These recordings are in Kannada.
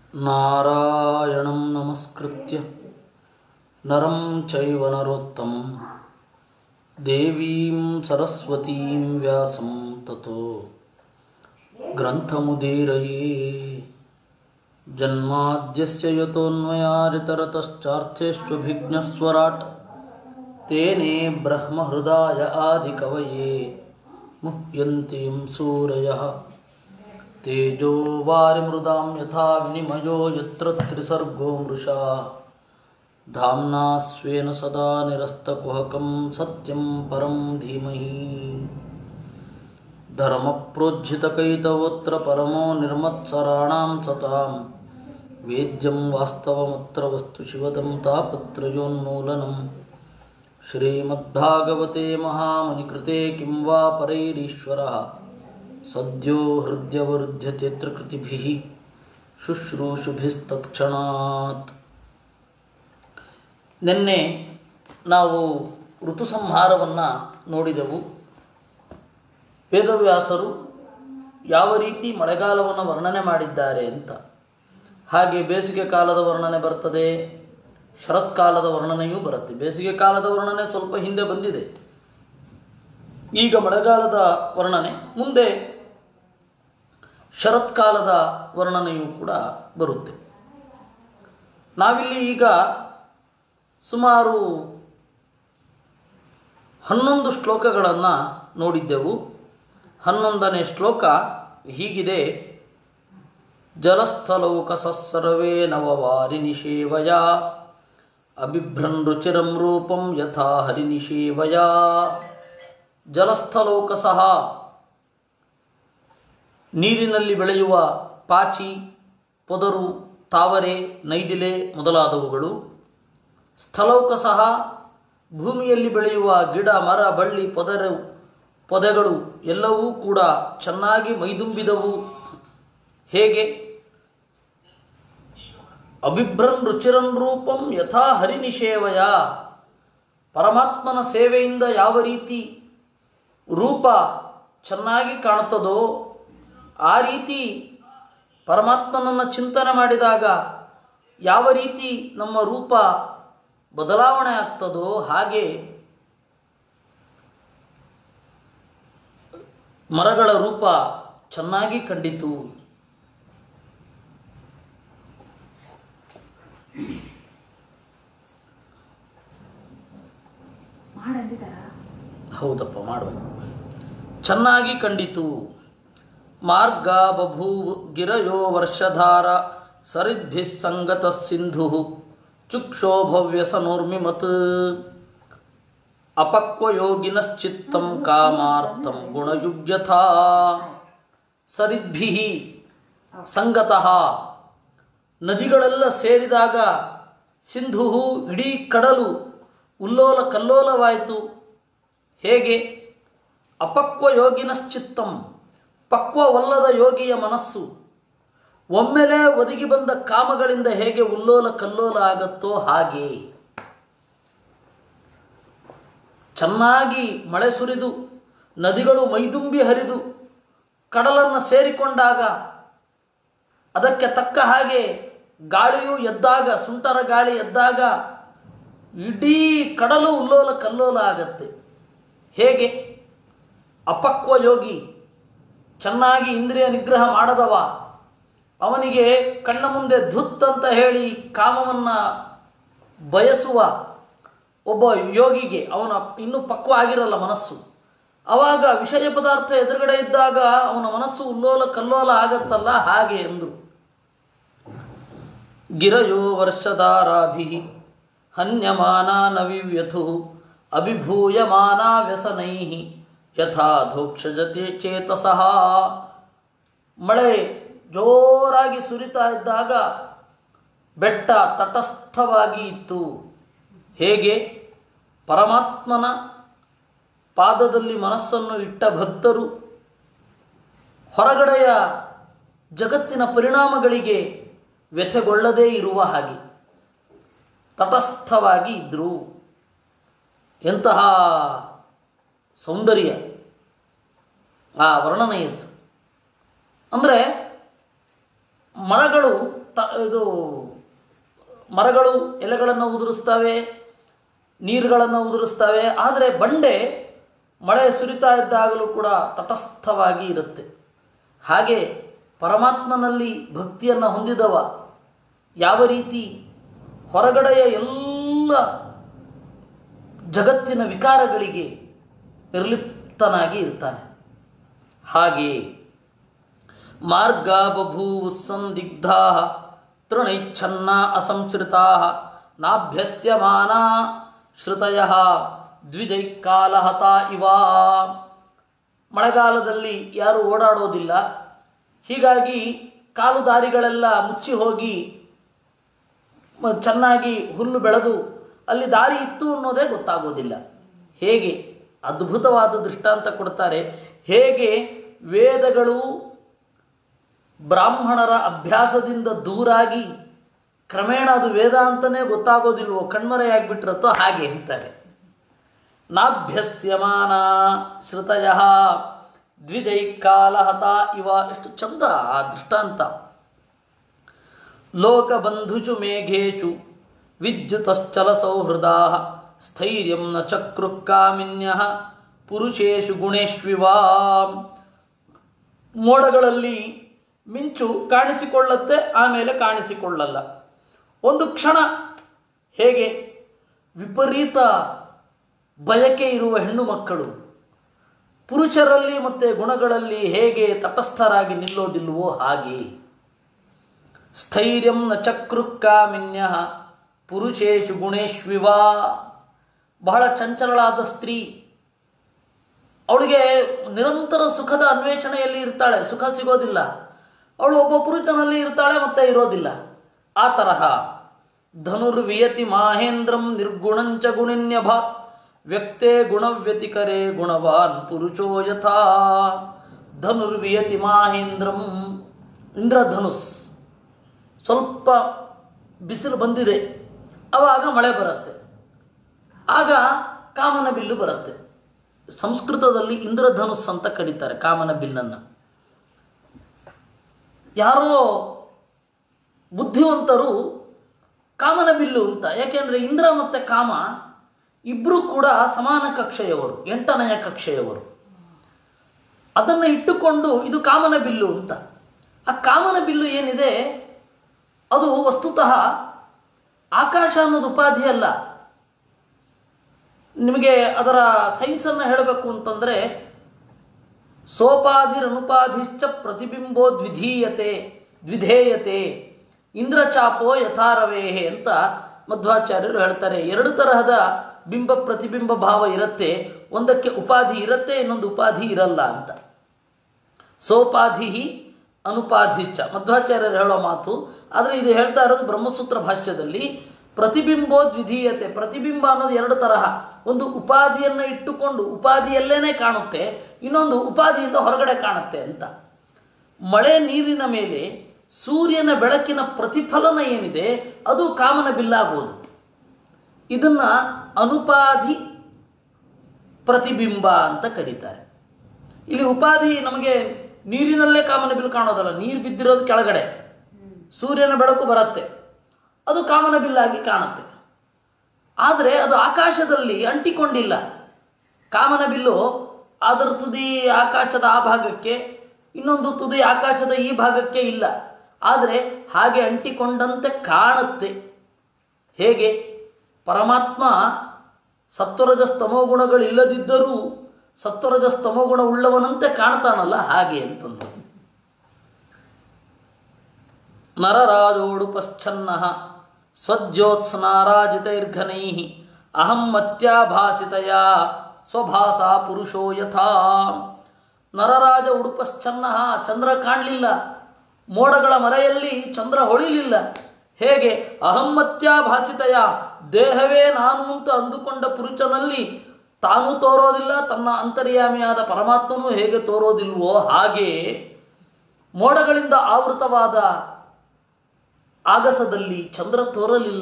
ನಾರಾಯಣಂ ನಮಸ್ಕೃತ್ಯ ನರಂ ಚೈವ ನರೋತ್ತಮಂ ದೇವೀಂ ಸರಸ್ವತೀಂ ವ್ಯಾಸಂ ತತೋ ಗ್ರಂಥಮುದೀರಯೇ ಜನ್ಮಾದ್ಯಸ್ಯ ಯತೋನ್ಮಯಾರಿತರತಶ್ಚಾರ್ಥೇष्वभिघ्नस्वराट् तेने ब्रह्महृदाय आदिकवये मुह्यन्तीं सूरयः तेजो वारिमृदां यथा विनिमयो यत्र त्रिसर्गो मृषा धाम्ना स्वेन सदा निरस्तकुहकं सत्यं परं धीमहि धर्मप्रोज्झितकैतवोऽत्र परमो निर्मत्सराणां सतां वेद्यं वास्तवमत्र वस्तु शिवदं तापत्रयोन्मूलनं श्रीमद्भागवते महामुनिकृते किं वा परैरीश्वरः सद्यो हृद्यवरुध्यतेऽत्र कृतिभिः ಶುಶ್ರೂಷುಭಿಸ್ತತ್ಕ್ಷಣಾತ್ ನಿನ್ನೆ ನಾವು ಋತು ಸಂಹಾರವನ್ನು ನೋಡಿದೆವು ವೇದವ್ಯಾಸರು ಯಾವ ರೀತಿ ಮಳೆಗಾಲವನ್ನು ವರ್ಣನೆ ಮಾಡಿದ್ದಾರೆ ಅಂತ ಹಾಗೆ ಬೇಸಿಗೆ ಕಾಲದ ವರ್ಣನೆ ಬರ್ತದೆ ಶರತ್ಕಾಲದ ವರ್ಣನೆಯೂ ಬರುತ್ತೆ ಬೇಸಿಗೆ ಕಾಲದ ವರ್ಣನೆ ಸ್ವಲ್ಪ ಹಿಂದೆ ಬಂದಿದೆ ಈಗ ಮಳೆಗಾಲದ ವರ್ಣನೆ ಮುಂದೆ ಶರತ್ಕಾಲದ ವರ್ಣನೆಯೂ ಕೂಡ ಬರುತ್ತೆ ನಾವಿಲ್ಲಿ ಈಗ ಸುಮಾರು ಹನ್ನೊಂದು ಶ್ಲೋಕಗಳನ್ನು ನೋಡಿದ್ದೆವು ಹನ್ನೊಂದನೇ ಶ್ಲೋಕ ಹೀಗಿದೆ ಜಲಸ್ಥಲೌಕ ಸಸ್ಸರ್ವೇ ನವವಾರಿ ನಿಷೇವಯ ಅಬಿಭ್ರನ್ ರುಚಿರಂ ರೂಪಂ ಯಥಾ ಹರಿನಿಷೇವಯ ಜಲಸ್ಥಲೌಕ ಸಹ ನೀರಿನಲ್ಲಿ ಬೆಳೆಯುವ ಪಾಚಿ ಪೊದರು ತಾವರೆ ನೈದಿಲೆ ಮೊದಲಾದವುಗಳು ಸ್ಥಳೌಕ ಸಹ ಭೂಮಿಯಲ್ಲಿ ಬೆಳೆಯುವ ಗಿಡ ಮರ ಬಳ್ಳಿ ಪೊದರು ಪೊದೆಗಳು ಎಲ್ಲವೂ ಕೂಡ ಚೆನ್ನಾಗಿ ಮೈದುಂಬಿದವು ಹೇಗೆ ಅಭಿಭ್ರನ್ ರುಚಿರನ್ ರೂಪಂ ಯಥಾ ಹರಿನಿಷೇವಯ ಪರಮಾತ್ಮನ ಸೇವೆಯಿಂದ ಯಾವ ರೀತಿ ರೂಪ ಚೆನ್ನಾಗಿ ಕಾಣುತ್ತದೋ ಆ ರೀತಿ ಪರಮಾತ್ಮನನ್ನು ಚಿಂತನೆ ಮಾಡಿದಾಗ ಯಾವ ರೀತಿ ನಮ್ಮ ರೂಪ ಬದಲಾವಣೆ ಆಗ್ತದೋ ಹಾಗೆ ಮರಗಳ ರೂಪ ಚೆನ್ನಾಗಿ ಕಂಡಿತು ಮಾಡಂದಿದ್ದಾರ ಹೌದಪ್ಪ ಮಾಡಬೇಕು ಚೆನ್ನಾಗಿ ಕಂಡಿತು ಮಾರ್ಗ ಬಭೂ ಗಿರಯೋ ವರ್ಷಧಾರ ಸರಿದ್ಭಿ ಸಂಗತ ಸಿಂಧು ಚುಕ್ಷೋಭವ್ಯಸನೋರ್ಮಿಮತ್ ಅಪಕ್ವಯೋಗಿನಶ್ಚಿತ್ತಂ ಕಾಮಾರ್ಥಂ ಗುಣಯುಗ್ಯಥಾ ಸರಿದ್ಭಿ ಸಂಗತಃ ನದಿಗಳೆಲ್ಲ ಸೇರಿದಾಗ ಸಿಂಧು ಇಡೀ ಕಡಲು ಉಲ್ಲೋಲ ಕಲ್ಲೋಲವಾಯಿತು ಹೇಗೆ ಅಪಕ್ವ ಯೋಗಿನಶ್ಚಿತ್ತಂ ಪಕ್ವವಲ್ಲದ ಯೋಗಿಯ ಮನಸ್ಸು ಒಮ್ಮೆಲೇ ಒದಗಿ ಬಂದ ಕಾಮಗಳಿಂದ ಹೇಗೆ ಉಲ್ಲೋಲ ಕಲ್ಲೋಲ ಆಗತ್ತೋ ಹಾಗೆ ಚೆನ್ನಾಗಿ ಮಳೆ ಸುರಿದು ನದಿಗಳು ಮೈದುಂಬಿ ಹರಿದು ಕಡಲನ್ನು ಸೇರಿಕೊಂಡಾಗ ಅದಕ್ಕೆ ತಕ್ಕ ಹಾಗೆ ಗಾಳಿಯು ಎದ್ದಾಗ ಸುಂಟರ ಗಾಳಿ ಎದ್ದಾಗ ಇಡೀ ಕಡಲು ಉಲ್ಲೋಲ ಕಲ್ಲೋಲ ಆಗತ್ತೆ ಹೇಗೆ ಅಪಕ್ವ ಯೋಗಿ ಚೆನ್ನಾಗಿ ಇಂದ್ರಿಯ ನಿಗ್ರಹ ಮಾಡದವ ಅವನಿಗೆ ಕಣ್ಣ ಮುಂದೆ ಧುತ್ ಅಂತ ಹೇಳಿ ಕಾಮವನ್ನು ಬಯಸುವ ಒಬ್ಬ ಯೋಗಿಗೆ ಅವನ ಇನ್ನೂ ಪಕ್ವ ಆಗಿರಲ್ಲ ಮನಸ್ಸು ಅವಾಗ ವಿಷಯ ಪದಾರ್ಥ ಎದುರುಗಡೆ ಇದ್ದಾಗ ಅವನ ಮನಸ್ಸು ಉಲ್ಲೋಲ ಕಲ್ಲೋಲ ಆಗತ್ತಲ್ಲ ಹಾಗೆ ಎಂದರು ಗಿರಯೋ ವರ್ಷಧಾರಾಭಿ ಹನ್ಯಮಾನ ನವಿವ್ಯಥು ಅಭಿಭೂಯಮಾನ ವ್ಯಸನೈ ಯಥಾ ಧೋಕ್ಷಜತೆ ಚೇತಸಃ ಮಳೆ ಜೋರಾಗಿ ಸುರಿತಾ ಇದ್ದಾಗ ಬೆಟ್ಟ ತಟಸ್ಥವಾಗಿ ಇತ್ತು ಹೇಗೆ ಪರಮಾತ್ಮನ ಪಾದದಲ್ಲಿ ಮನಸ್ಸನ್ನು ಇಟ್ಟ ಭಕ್ತರು ಹೊರಗಡೆಯ ಜಗತ್ತಿನ ಪರಿಣಾಮಗಳಿಗೆ ವ್ಯಥೆಗೊಳ್ಳದೇ ಇರುವ ಹಾಗೆ ತಟಸ್ಥವಾಗಿ ಇದ್ದರು ಎಂತಹ ಸೌಂದರ್ಯ ಆ ವರ್ಣನೆಯದ್ದು ಅಂದರೆ ಮರಗಳು ತ ಇದು ಮರಗಳು ಎಲೆಗಳನ್ನು ಉದುರಿಸ್ತವೆ ನೀರುಗಳನ್ನು ಉದುರಿಸ್ತವೆ ಆದರೆ ಬಂಡೆ ಮಳೆ ಸುರಿತಾ ಇದ್ದಾಗಲೂ ಕೂಡ ತಟಸ್ಥವಾಗಿ ಇರುತ್ತೆ ಹಾಗೆ ಪರಮಾತ್ಮನಲ್ಲಿ ಭಕ್ತಿಯನ್ನು ಹೊಂದಿದವ ಯಾವ ರೀತಿ ಹೊರಗಡೆಯ ಎಲ್ಲ ಜಗತ್ತಿನ ವಿಕಾರಗಳಿಗೆ ನಿರ್ಲಿಪ್ತನಾಗಿ ಇರ್ತಾನೆ ಹಾಗೆಯೇ ಮಾರ್ಗ ಬಭೂವು ಸಂದಿಗ್ಧಾ ತೃಣೈಚ್ಛನ್ನ ಅಸಂಶ್ರಿತಾ ನಾಭ್ಯಸ್ಯಮಾನ ಶ್ರುತಯ ದ್ವಿಜೈಕಾಲಹತ ಇವ ಮಳೆಗಾಲದಲ್ಲಿ ಯಾರು ಓಡಾಡೋದಿಲ್ಲ ಹೀಗಾಗಿ ಕಾಲು ದಾರಿಗಳೆಲ್ಲ ಮುಚ್ಚಿ ಹೋಗಿ ಮ- ಚೆನ್ನಾಗಿ ಹುಲ್ಲು ಬೆಳೆದು ಅಲ್ಲಿ ದಾರಿ ಇತ್ತು ಅನ್ನೋದೇ ಗೊತ್ತಾಗೋದಿಲ್ಲ ಹೇಗೆ ಅದ್ಭುತವಾದ ದೃಷ್ಟಾಂತ ಕೊಡ್ತಾರೆ ಹೇಗೆ ವೇದಗಳು ಬ್ರಾಹ್ಮಣರ ಅಭ್ಯಾಸದಿಂದ ದೂರಾಗಿ ಕ್ರಮೇಣ ಅದು ವೇದ ಅಂತಲೇ ಗೊತ್ತಾಗೋದಿಲ್ವೋ ಕಣ್ಮರೆಯಾಗ್ಬಿಟ್ರತ್ತೋ ಹಾಗೆ ಅಂತಾರೆ ನಾಭ್ಯಸ್ಯಮಾನ ಶ್ರುತಯ ದ್ವಿಜೈಕಾಲಹತ ಇವ ಎಷ್ಟು ಚಂದ ಆ ದೃಷ್ಟಾಂತ ಲೋಕಬಂಧುಷು ಮೇಘೇಶು ವಿದ್ಯುತಶ್ಚಲ ಸೌಹೃದಾ ಸ್ಥೈರ್ಯಂ ನ ಚಕ್ರುಕ್ಕಾಮಿನ್ಯ ಪುರುಷೇಶು ಗುಣೇಶ್ವಿವಾ ಮೋಡಗಳಲ್ಲಿ ಮಿಂಚು ಕಾಣಿಸಿಕೊಳ್ಳುತ್ತೆ ಆಮೇಲೆ ಕಾಣಿಸಿಕೊಳ್ಳಲ್ಲ ಒಂದು ಕ್ಷಣ ಹೇಗೆ ವಿಪರೀತ ಬಯಕೆ ಇರುವ ಹೆಣ್ಣು ಮಕ್ಕಳು ಪುರುಷರಲ್ಲಿ ಮತ್ತು ಗುಣಗಳಲ್ಲಿ ಹೇಗೆ ತಟಸ್ಥರಾಗಿ ನಿಲ್ಲೋದಿಲ್ವೋ ಹಾಗೆ ಸ್ಥೈರ್ಯಂ ನ ಚಕ್ರುಕ್ಕಾಮಿನ್ಯ ಪುರುಷೇಶು ಗುಣೇಶ್ವಿವಾ ಬಹಳ ಚಂಚಲಳಾದ ಸ್ತ್ರೀ ಅವಳಿಗೆ ನಿರಂತರ ಸುಖದ ಅನ್ವೇಷಣೆಯಲ್ಲಿ ಇರ್ತಾಳೆ ಸುಖ ಸಿಗೋದಿಲ್ಲ ಅವಳು ಒಬ್ಬ ಪುರುಷನಲ್ಲಿ ಇರ್ತಾಳೆ ಮತ್ತೆ ಇರೋದಿಲ್ಲ ಆ ತರಹ ಧನುರ್ವಿಯತಿ ಮಾಹೇಂದ್ರಂ ನಿರ್ಗುಣಂಚ ಗುಣಿನ್ಯಭಾತ್ ವ್ಯಕ್ತೇ ಗುಣವ್ಯತಿಕರೇ ಗುಣವಾನ್ ಪುರುಷೋ ಯಥಾ ಧನುರ್ವಿಯತಿ ಮಾಹೇಂದ್ರಂ ಇಂದ್ರಧನುಸ್ ಸ್ವಲ್ಪ ಬಿಸಿಲು ಬಂದಿದೆ ಆವಾಗ ಮಳೆ ಬರುತ್ತೆ ಆಗ ಕಾಮನ ಬಿಲ್ಲು ಬರುತ್ತೆ ಸಂಸ್ಕೃತದಲ್ಲಿ ಇಂದ್ರಧನುಸ್ ಅಂತ ಕರೀತಾರೆ ಕಾಮನ ಬಿಲ್ಲನ್ನು ಯಾರೋ ಬುದ್ಧಿವಂತರು ಕಾಮನ ಬಿಲ್ಲು ಅಂತ ಯಾಕೆಂದರೆ ಇಂದ್ರ ಮತ್ತು ಕಾಮ ಇಬ್ಬರೂ ಕೂಡ ಸಮಾನ ಕಕ್ಷೆಯವರು ಎಂಟನೆಯ ಕಕ್ಷೆಯವರು ಅದನ್ನು ಇಟ್ಟುಕೊಂಡು ಇದು ಕಾಮನ ಬಿಲ್ಲು ಅಂತ ಆ ಕಾಮನ ಬಿಲ್ಲು ಏನಿದೆ ಅದು ವಸ್ತುತಃ ಆಕಾಶ ಅನ್ನೋದು ಉಪಾಧಿ ಅಲ್ಲ ನಿಮಗೆ ಅದರ ಸೈನ್ಸನ್ನು ಹೇಳಬೇಕು ಅಂತಂದರೆ ಸೋಪಾಧಿರನುಪಾಧಿಶ್ಚ ಪ್ರತಿಬಿಂಬೋ ದ್ವಿಧೀಯತೆ ದ್ವಿಧೇಯತೆ ಇಂದ್ರಚಾಪೋ ಯಥಾರವೇಹೆ ಅಂತ ಮಧ್ವಾಚಾರ್ಯರು ಹೇಳ್ತಾರೆ ಎರಡು ತರಹದ ಬಿಂಬ ಪ್ರತಿಬಿಂಬ ಭಾವ ಇರುತ್ತೆ ಒಂದಕ್ಕೆ ಉಪಾಧಿ ಇರುತ್ತೆ ಇನ್ನೊಂದು ಉಪಾಧಿ ಇರಲ್ಲ ಅಂತ ಸೋಪಾಧಿ ಅನುಪಾಧಿಶ್ಚ ಮಧ್ವಾಚಾರ್ಯರು ಹೇಳೋ ಮಾತು ಆದರೆ ಇದು ಹೇಳ್ತಾ ಇರೋದು ಬ್ರಹ್ಮಸೂತ್ರ ಭಾಷ್ಯದಲ್ಲಿ ಪ್ರತಿಬಿಂಬೋ ದ್ವಿಧೀಯತೆ ಪ್ರತಿಬಿಂಬ ಅನ್ನೋದು ಎರಡು ತರಹ ಒಂದು ಉಪಾಧಿಯನ್ನು ಇಟ್ಟುಕೊಂಡು ಉಪಾಧಿಯಲ್ಲೇನೆ ಕಾಣುತ್ತೆ ಇನ್ನೊಂದು ಉಪಾಧಿಯಿಂದ ಹೊರಗಡೆ ಕಾಣುತ್ತೆ ಅಂತ ಮಳೆ ನೀರಿನ ಮೇಲೆ ಸೂರ್ಯನ ಬೆಳಕಿನ ಪ್ರತಿಫಲನ ಏನಿದೆ ಅದು ಕಾಮನ ಬಿಲ್ಲಾಗುವುದು ಇದನ್ನ ಅನುಪಾಧಿ ಪ್ರತಿಬಿಂಬ ಅಂತ ಕರೀತಾರೆ ಇಲ್ಲಿ ಉಪಾಧಿ ನಮಗೆ ನೀರಿನಲ್ಲೇ ಕಾಮನ ಬಿಲ್ಲು ಕಾಣೋದಲ್ಲ ನೀರು ಬಿದ್ದಿರೋದು ಕೆಳಗಡೆ ಸೂರ್ಯನ ಬೆಳಕು ಬರುತ್ತೆ ಅದು ಕಾಮನ ಬಿಲ್ಲಾಗಿ ಕಾಣುತ್ತೆ ಆದರೆ ಅದು ಆಕಾಶದಲ್ಲಿ ಅಂಟಿಕೊಂಡಿಲ್ಲ ಕಾಮನ ಬಿಲ್ಲು ಅದರ ತುದಿ ಆಕಾಶದ ಆ ಭಾಗಕ್ಕೆ ಇನ್ನೊಂದು ತುದಿ ಆಕಾಶದ ಈ ಭಾಗಕ್ಕೆ ಇಲ್ಲ ಆದರೆ ಹಾಗೆ ಅಂಟಿಕೊಂಡಂತೆ ಕಾಣುತ್ತೆ ಹೇಗೆ ಪರಮಾತ್ಮ ಸತ್ವರಜ ಸ್ತಮೋಗುಣಗಳಿಲ್ಲದಿದ್ದರೂ ಸತ್ವರಜ ಸ್ತಮೋಗುಣ ಉಳ್ಳವನಂತೆ ಕಾಣ್ತಾನಲ್ಲ ಹಾಗೆ ಅಂತಂದು ನರರಾಜೋಡು ಪಶ್ಚನ್ನ ಸ್ವಜ್ಯೋತ್ಸ್ನಾರಾಜಿತೈರ್ಘನೈ ಅಹಂ ಮತ್ಯಾಭಾಸಿತಯ ಸ್ವಭಾಸ ಪುರುಷೋ ಯಥಾ ನರರಾಜ ಉಡುಪಶ್ಚನ್ನ ಚಂದ್ರ ಕಾಣಲಿಲ್ಲ ಮೋಡಗಳ ಮರೆಯಲ್ಲಿ ಚಂದ್ರ ಹೊಳಿಲಿಲ್ಲ ಹೇಗೆ ಅಹಮ್ಮತ್ಯಾಭಾಸಿತಯ ದೇಹವೇ ನಾನು ಅಂತ ಅಂದುಕೊಂಡ ಪುರುಷನಲ್ಲಿ ತಾನು ತೋರೋದಿಲ್ಲ ತನ್ನ ಅಂತರ್ಯಾಮಿಯಾದ ಪರಮಾತ್ಮನೂ ಹೇಗೆ ತೋರೋದಿಲ್ವೋ ಹಾಗೆ ಮೋಡಗಳಿಂದ ಆವೃತವಾದ ಆಗಸದಲ್ಲಿ ಚಂದ್ರ ತೋರಲಿಲ್ಲ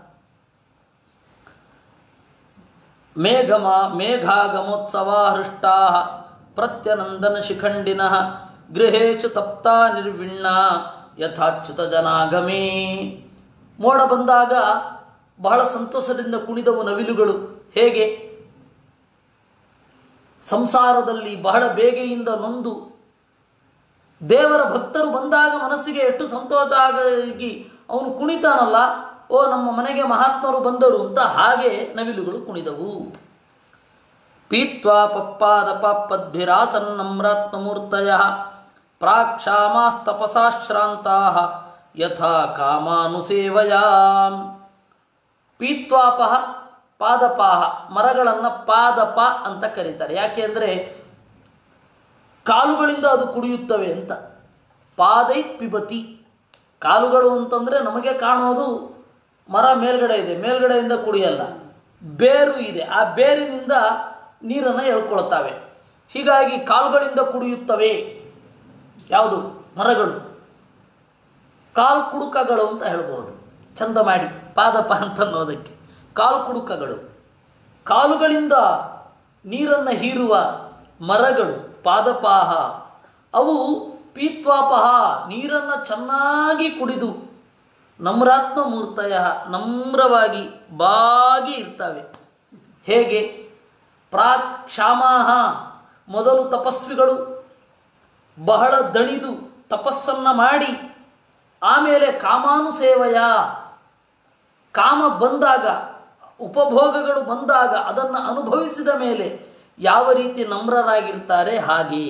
ಮೇಘಮ ಮೇಘಾಗಮೋತ್ಸವ ಹೃಷ್ಟಾ ಪ್ರತ್ಯನಂದನ ಶಿಖಂಡಿನ ಗೃಹೇಶು ತಪ್ತಾ ನಿರ್ವಿಣ್ಣ ಯಥಾಚ್ಯುತ ಜನಾಗಮೇ ಮೋಡ ಬಂದಾಗ ಬಹಳ ಸಂತೋಷದಿಂದ ಕುಣಿದವು ನವಿಲುಗಳು ಹೇಗೆ ಸಂಸಾರದಲ್ಲಿ ಬಹಳ ಬೇಗೆಯಿಂದ ನೊಂದು ದೇವರ ಭಕ್ತರು ಬಂದಾಗ ಮನಸ್ಸಿಗೆ ಎಷ್ಟು ಸಂತೋಷ ಆಗಿ ಅವನು ಕುಣಿತಾನಲ್ಲ ಓ ನಮ್ಮ ಮನೆಗೆ ಮಹಾತ್ಮರು ಬಂದರು ಅಂತ ಹಾಗೆ ನವಿಲುಗಳು ಕುಣಿದವು ಪೀತ್ವಾ ಪಪ್ಪಾದ ಪಾಪದ್ಭಿರಾಸನ್ನಮ್ರಾತ್ಮಮೂರ್ತಯ ಪ್ರಾಕ್ಷಾಮಾಸ್ತಪಸಾಶ್ರಾಂತಾ ಯಥಾ ಕಾಮಾನುಸೇವಯಾ ಪೀತ್ವಾಪಹ ಪಾದಪಾಹ ಮರಗಳನ್ನು ಪಾದಪ ಅಂತ ಕರೀತಾರೆ ಯಾಕೆ ಅಂದರೆ ಕಾಲುಗಳಿಂದ ಅದು ಕುಡಿಯುತ್ತವೆ ಅಂತ ಪಾದೈ ಪಿಬತಿ ಕಾಲುಗಳು ಅಂತಂದರೆ ನಮಗೆ ಕಾಣೋದು ಮರ ಮೇಲ್ಗಡೆ ಇದೆ ಮೇಲ್ಗಡೆಯಿಂದ ಕುಡಿಯಲ್ಲ ಬೇರು ಇದೆ ಆ ಬೇರಿನಿಂದ ನೀರನ್ನು ಎಳ್ಕೊಳ್ತಾವೆ ಹೀಗಾಗಿ ಕಾಲುಗಳಿಂದ ಕುಡಿಯುತ್ತವೆ ಯಾವುದು ಮರಗಳು ಕಾಲ್ ಕುಡುಕಗಳು ಅಂತ ಹೇಳ್ಬೋದು ಚಂದ ಮಾಡಿ ಪಾದಪ ಅಂತ ಅನ್ನೋದಕ್ಕೆ ಕಾಲ್ ಕುಡುಕಗಳು ಕಾಲುಗಳಿಂದ ನೀರನ್ನು ಹೀರುವ ಮರಗಳು ಪಾದಪಾಹ ಅವು ಪೀತ್ವಾಪಹ ನೀರನ್ನು ಚೆನ್ನಾಗಿ ಕುಡಿದು ನಮ್ರಾತ್ಮ ಮೂರ್ತಯ ನಮ್ರವಾಗಿ ಬಾಗಿ ಇರ್ತವೆ ಹೇಗೆ ಪ್ರಾಕ್ ಕ್ಷಾಮಾಹ ಮೊದಲು ತಪಸ್ವಿಗಳು ಬಹಳ ದಣಿದು ತಪಸ್ಸನ್ನು ಮಾಡಿ ಆಮೇಲೆ ಕಾಮಾನುಸೇವಯ ಕಾಮ ಬಂದಾಗ ಉಪಭೋಗಗಳು ಬಂದಾಗ ಅದನ್ನು ಅನುಭವಿಸಿದ ಮೇಲೆ ಯಾವ ರೀತಿ ನಮ್ರರಾಗಿರ್ತಾರೆ ಹಾಗೆಯೇ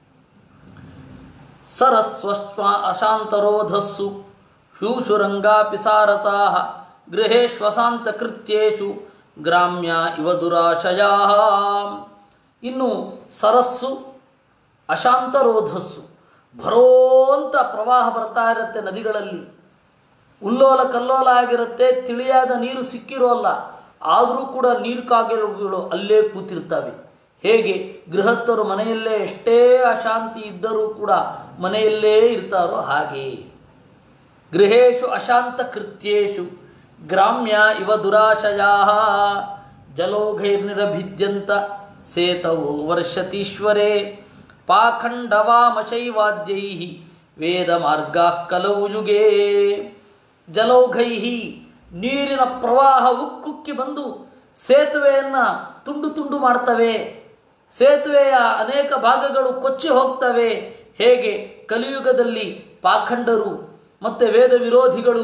ಸರಸ್ವಶ್ವ ಅಶಾಂತರೋಧಸ್ಸು ಹ್ಯೂಷುರಂಗಾಪಿ ಸಾರತಾ ಗೃಹೇಶ್ವಸಾಂತ ಕೃತ್ಯೇಷು ಗ್ರಾಮ್ಯ ಇವ ದುರಾಶಯಾ ಇನ್ನು ಸರಸ್ಸು ಅಶಾಂತರೋಧಸ್ಸು ಭರೋಂತ ಪ್ರವಾಹ ಬರ್ತಾ ಇರುತ್ತೆ ನದಿಗಳಲ್ಲಿ ಉಲ್ಲೋಲ ಕಲ್ಲೋಲ ಆಗಿರುತ್ತೆ ತಿಳಿಯಾದ ನೀರು ಸಿಕ್ಕಿರೋಲ್ಲ ಆದರೂ ಕೂಡ ನೀರು ಕಾಗೆಗಳು ಅಲ್ಲೇ ಕೂತಿರ್ತವೆ ಹೇಗೆ ಗೃಹಸ್ಥರು ಮನೆಯಲ್ಲೇ ಎಷ್ಟೇ ಅಶಾಂತಿ ಇದ್ದರೂ ಕೂಡ ಮನೆಯಲ್ಲೇ ಇರ್ತಾರೋ ಹಾಗೆ ಗೃಹೇಶು ಅಶಾಂತ ಕೃತ್ಯೇಶು ಗ್ರಾಮ್ಯ ಇವ ದುರಾಶಯಾ ಜಲೋಘೈರ್ನಿರಭಿದ್ಯಂತ ಸೇತವೋ ವರ್ಷತೀಶ್ವರೇ ಪಾಖಂಡವಾಮಶೈವಾದ್ಯೈ ವೇದ ಮಾರ್ಗಾ ಕಲವು ಯುಗೇ ಜಲೌಘೈ ನೀರಿನ ಪ್ರವಾಹ ಉಕ್ಕುಕ್ಕಿ ಬಂದು ಸೇತುವೆಯನ್ನು ತುಂಡು ತುಂಡು ಮಾಡ್ತವೆ ಸೇತುವೆಯ ಅನೇಕ ಭಾಗಗಳು ಕೊಚ್ಚಿ ಹೋಗ್ತವೆ ಹೇಗೆ ಕಲಿಯುಗದಲ್ಲಿ ಪಾಖಂಡರು ಮತ್ತು ವೇದ ವಿರೋಧಿಗಳು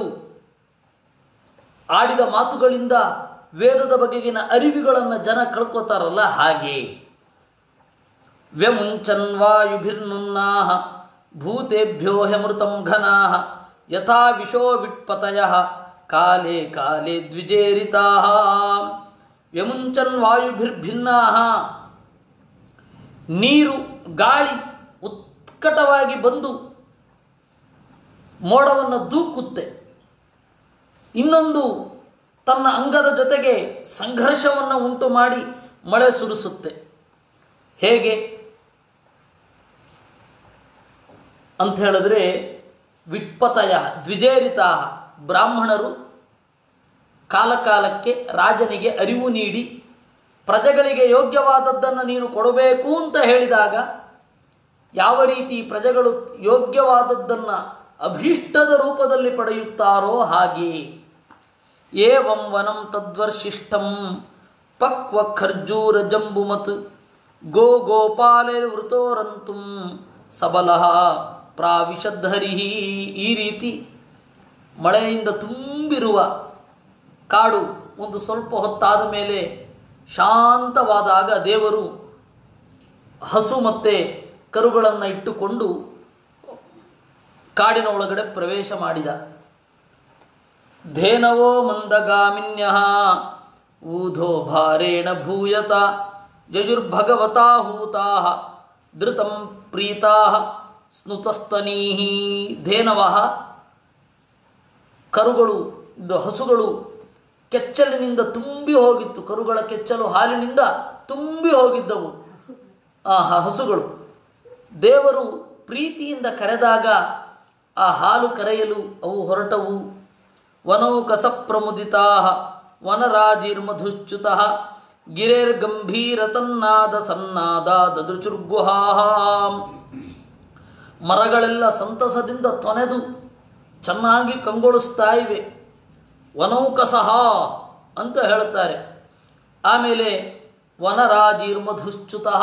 ಆಡಿದ ಮಾತುಗಳಿಂದ ವೇದದ ಬಗೆಗಿನ ಅರಿವುಗಳನ್ನು ಜನ ಕಳ್ಕೋತಾರಲ್ಲ ಹಾಗೆ ವ್ಯಮುಂಚನ್ ವಾಯುಭಿರ್ನುನ್ನಾಹ ಭೂತೇಭ್ಯೋ ಹ್ಯಮೃತಂ ಘನಾಹ ಯಥಾ ವಿಶೋ ವಿಟ್ಪತಯ ಕಾಲೇ ಕಾಲೇ ದ್ವಿಜೇರಿತಾ ವ್ಯಮುಂಚನ್ ವಾಯುಭಿರ್ಭಿನ್ನಾ ನೀರು ಗಾಳಿ ಉತ್ಕಟವಾಗಿ ಬಂದು ಮೋಡವನ್ನು ದೂಕುತ್ತೆ ಇನ್ನೊಂದು ತನ್ನ ಅಂಗದ ಜೊತೆಗೆ ಸಂಘರ್ಷವನ್ನು ಉಂಟು ಮಾಡಿ ಮಳೆ ಸುರಿಸುತ್ತೆ ಹೇಗೆ ಅಂತ ಹೇಳಿದ್ರೆ ವಿಟ್ಪತಯ ದ್ವಿಜೇರಿತಾ ಬ್ರಾಹ್ಮಣರು ಕಾಲಕಾಲಕ್ಕೆ ರಾಜನಿಗೆ ಅರಿವು ನೀಡಿ ಪ್ರಜೆಗಳಿಗೆ ಯೋಗ್ಯವಾದದ್ದನ್ನು ನೀನು ಕೊಡಬೇಕು ಅಂತ ಹೇಳಿದಾಗ ಯಾವ ರೀತಿ ಪ್ರಜೆಗಳು ಯೋಗ್ಯವಾದದ್ದನ್ನು ಅಭೀಷ್ಟದ ರೂಪದಲ್ಲಿ ಪಡೆಯುತ್ತಾರೋ ಹಾಗೆ ಏವಂ ವನಂ ತದ್ವರ್ಶಿಷ್ಟಂ ಪಕ್ವ ಖರ್ಜೂರ ಜಂಬುಮತ್ ಗೋ ಗೋಪಾಲೈರ್ವೃತೋರಂತುಂ ಸಬಲಃ ಪ್ರಾವಿಶದ್ಧರಿ ಈ ರೀತಿ ಮಳೆಯಿಂದ ತುಂಬಿರುವ ಕಾಡು ಒಂದು ಸ್ವಲ್ಪ ಹೊತ್ತಾದ ಮೇಲೆ ಶಾಂತವಾದಾಗ ದೇವರು ಹಸು ಮತ್ತು ಕರುಗಳನ್ನು ಇಟ್ಟುಕೊಂಡು ಕಾಡಿನ ಒಳಗಡೆ ಪ್ರವೇಶ ಮಾಡಿದ ಧೇನವೋ ಮಂದಗಾಮಿನ್ಯ ಊಧೋ ಭಾರೇಣ ಭೂಯತ ಯಜುರ್ಭಗವತಾ ಹೂತಾ ಧೃತಂ ಪ್ರೀತಾ ಸ್ನುತಸ್ತನೀ ಧೇನವ ಕರುಗಳು ಇದು ಹಸುಗಳು ಕೆಚ್ಚಲಿನಿಂದ ತುಂಬಿ ಹೋಗಿತ್ತು ಕರುಗಳ ಕೆಚ್ಚಲು ಹಾಲಿನಿಂದ ತುಂಬಿ ಹೋಗಿದ್ದವು ಆ ಹ- ಹಸುಗಳು ದೇವರು ಪ್ರೀತಿಯಿಂದ ಕರೆದಾಗ ಆ ಹಾಲು ಕರೆಯಲು ಅವು ಹೊರಟವು ವನೌಕಸ ಪ್ರಮುದಿತಾ ವನರಾಜಿರ್ಮಧುಚ್ಯುತ ಗಿರೇರ್ಗಂಭೀರತನ್ನಾದ ಸನ್ನಾದ ದದೃಚುರ್ಗುಹಾ ಮರಗಳೆಲ್ಲ ಸಂತಸದಿಂದ ತೊನೆದು ಚೆನ್ನಾಗಿ ಕಂಗೊಳಿಸ್ತಾ ಇವೆ ವನೌಕಸಹ ಅಂತ ಹೇಳುತ್ತಾರೆ ಆಮೇಲೆ ವನರಾಜಿರ್ಮಧುಶ್ಚುತಃ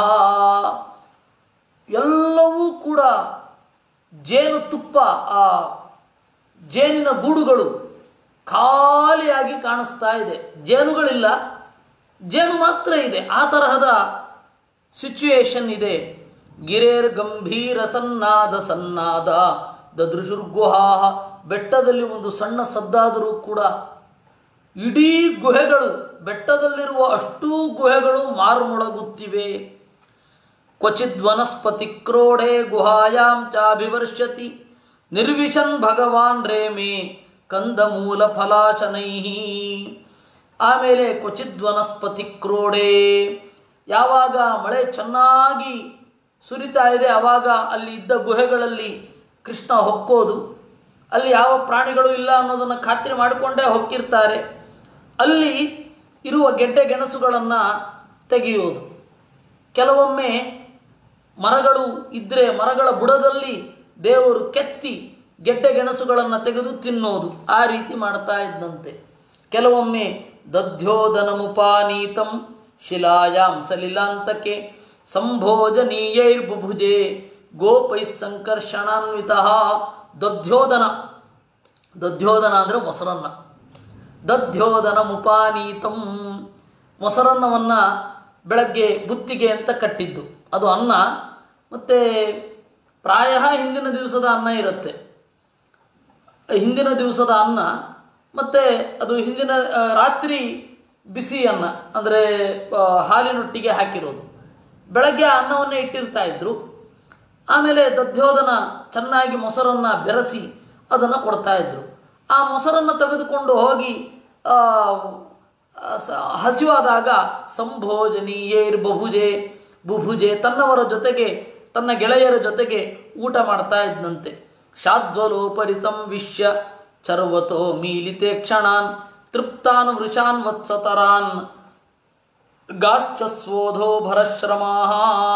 ಎಲ್ಲವೂ ಕೂಡ ಜೇನುತುಪ್ಪ ಆ ಜೇನಿನ ಗೂಡುಗಳು ಖಾಲಿಯಾಗಿ ಕಾಣಿಸ್ತಾ ಇದೆ ಜೇನುಗಳಿಲ್ಲ ಜೇನು ಮಾತ್ರ ಇದೆ ಆ ತರಹದ ಸಿಚುಯೇಷನ್ ಇದೆ ಗಿರೇರ್ ಗಂಭೀರ ಸನ್ನಾದ ಸನ್ನಾದ ದದೃಶುರ್ಗುಹಾ ಬೆಟ್ಟದಲ್ಲಿ ಒಂದು ಸಣ್ಣ ಸದ್ದಾದರೂ ಕೂಡ ಇಡೀ ಗುಹೆಗಳು ಬೆಟ್ಟದಲ್ಲಿರುವ ಅಷ್ಟೂ ಗುಹೆಗಳು ಮಾರುಮೊಳಗುತ್ತಿವೆ ಕ್ವಚಿದ್ ವನಸ್ಪತಿ ಕ್ರೋಢೆ ಗುಹಾಯಾಂ ಚಾಭಿವರ್ಷತಿ ನಿರ್ವಿಶನ್ ಭಗವಾನ್ ರೇಮೆ ಕಂದಮೂಲ ಫಲಾಶನೈ ಆಮೇಲೆ ಕ್ವಚಿದ್ ವನಸ್ಪತಿ ಕ್ರೋಢೆ ಯಾವಾಗ ಮಳೆ ಚೆನ್ನಾಗಿ ಸುರಿತಾ ಇದೆ ಆವಾಗ ಅಲ್ಲಿ ಇದ್ದ ಗುಹೆಗಳಲ್ಲಿ ಕೃಷ್ಣ ಹೊಕ್ಕೋದು ಅಲ್ಲಿ ಯಾವ ಪ್ರಾಣಿಗಳು ಇಲ್ಲ ಅನ್ನೋದನ್ನು ಖಾತ್ರಿ ಮಾಡಿಕೊಂಡೇ ಹೊಕ್ಕಿರ್ತಾರೆ ಅಲ್ಲಿ ಇರುವ ಗೆಡ್ಡೆ ಗೆಣಸುಗಳನ್ನು ತೆಗೆಯುವುದು ಕೆಲವೊಮ್ಮೆ ಮರಗಳು ಇದ್ದರೆ ಮರಗಳ ಬುಡದಲ್ಲಿ ದೇವರು ಕೆತ್ತಿ ಗೆಡ್ಡೆ ಗೆಣಸುಗಳನ್ನು ತೆಗೆದು ತಿನ್ನೋದು ಆ ರೀತಿ ಮಾಡ್ತಾ ಇದ್ದಂತೆ ಕೆಲವೊಮ್ಮೆ ದಧ್ಯೋದನಮುಪಾನೀತಂ ಶಿಲಾಯಾಂ ಸಲಿಲಾಂತಕ್ಕೆ ಸಂಭೋಜನೀಯೈರ್ಬುಭುಜೆ ಗೋಪೈ ಸಂಕರ್ಷಣಾನ್ವಿತ ದಧ್ಯೋದನ ದಧ್ಯೋದನ ಅಂದರೆ ಮೊಸರನ್ನ ದಧ್ಯೋದನ ಮುಪಾನೀತಂ ಮೊಸರನ್ನವನ್ನು ಬೆಳಗ್ಗೆ ಬುತ್ತಿಗೆ ಅಂತ ಕಟ್ಟಿದ್ದು ಅದು ಅನ್ನ ಮತ್ತು ಪ್ರಾಯ ಹಿಂದಿನ ದಿವಸದ ಅನ್ನ ಇರುತ್ತೆ ಹಿಂದಿನ ದಿವಸದ ಅನ್ನ ಮತ್ತು ಅದು ಹಿಂದಿನ ಆ, ರಾತ್ರಿ ಬಿಸಿ ಅನ್ನ ಅಂದರೆ ಹಾಲಿನೊಟ್ಟಿಗೆ ಹಾಕಿರೋದು ಬೆಳಗ್ಗೆ ಆ ಅನ್ನವನ್ನೇ ಇಟ್ಟಿರ್ತಾ ಇದ್ರು ಆಮೇಲೆ ದಧ್ಯೋದನ ಚೆನ್ನಾಗಿ ಮೊಸರನ್ನು ಬೆರೆಸಿ ಅದನ್ನು ಕೊಡ್ತಾ ಇದ್ರು ಆ ಮೊಸರನ್ನು ತೆಗೆದುಕೊಂಡು ಹೋಗಿ ಆ, ಸ- ಹಸಿವಾದಾಗ ಸಂಭೋಜನೀಯೇರ್ ಬಭುಜೆ ಬುಭುಜೆ ತನ್ನವರ ಜೊತೆಗೆ ತನ್ನ ಗೆಳೆಯರ ಜೊತೆಗೆ ಊಟ ಮಾಡ್ತಾ ಇದ್ದಂತೆ ಶಾದ್ವಲೋಪರಿ ಸಂವಿಶ್ಯ ಚರ್ವತೋ ಮೀಲಿತೆ ಕ್ಷಣಾನ್ ತೃಪ್ತಾನ್ ವೃಷಾನ್ ವತ್ಸತರಾನ್ ಗಾಶ್ಚ ಸ್ವೋಧೋ ಭರಶ್ರಮಾಹ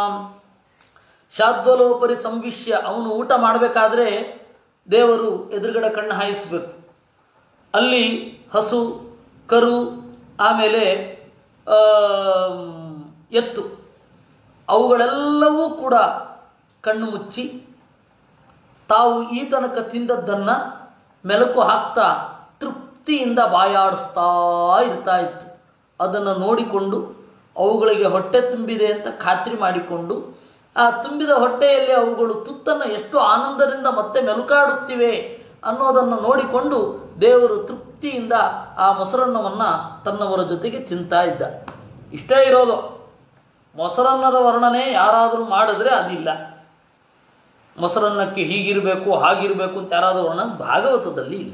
ಶಾದ್ವಲೋಪರಿ ಸಂವಿಶ್ಯ ಅವನು ಊಟ ಮಾಡಬೇಕಾದ್ರೆ ದೇವರು ಎದುರುಗಡೆ ಕಣ್ಣು ಹಾಯಿಸಬೇಕು ಅಲ್ಲಿ ಹಸು ಕರು ಆಮೇಲೆ ಆಮ್, ಎತ್ತು ಅವುಗಳೆಲ್ಲವೂ ಕೂಡ ಕಣ್ಣು ಮುಚ್ಚಿ ತಾವು ಈ ತನಕ ತಿಂದದ್ದನ್ನು ಮೆಲುಕು ಹಾಕ್ತಾ ತೃಪ್ತಿಯಿಂದ ಬಾಯಾಡಿಸ್ತಾ ಇರ್ತಾ ಇತ್ತು ಅದನ್ನು ನೋಡಿಕೊಂಡು ಅವುಗಳಿಗೆ ಹೊಟ್ಟೆ ತುಂಬಿದೆ ಅಂತ ಖಾತ್ರಿ ಮಾಡಿಕೊಂಡು ಆ ತುಂಬಿದ ಹೊಟ್ಟೆಯಲ್ಲಿ ಅವುಗಳು ತುತ್ತನ್ನು ಎಷ್ಟು ಆನಂದದಿಂದ ಮತ್ತೆ ಮೆಲುಕಾಡುತ್ತಿವೆ ಅನ್ನೋದನ್ನು ನೋಡಿಕೊಂಡು ದೇವರು ತೃಪ್ತಿಯಿಂದ ಆ ಮೊಸರನ್ನವನ್ನು ತನ್ನವರ ಜೊತೆಗೆ ತಿಂತಾ ಇದ್ದ ಇಷ್ಟೇ ಇರೋದು ಮೊಸರನ್ನದ ವರ್ಣನೆ ಯಾರಾದರೂ ಮಾಡಿದ್ರೆ ಅದಿಲ್ಲ ಮೊಸರನ್ನಕ್ಕೆ ಹೀಗಿರಬೇಕು ಹಾಗಿರಬೇಕು ಅಂತ ಯಾರಾದರೂ ವರ್ಣನೆ ಭಾಗವತದಲ್ಲಿ ಇಲ್ಲ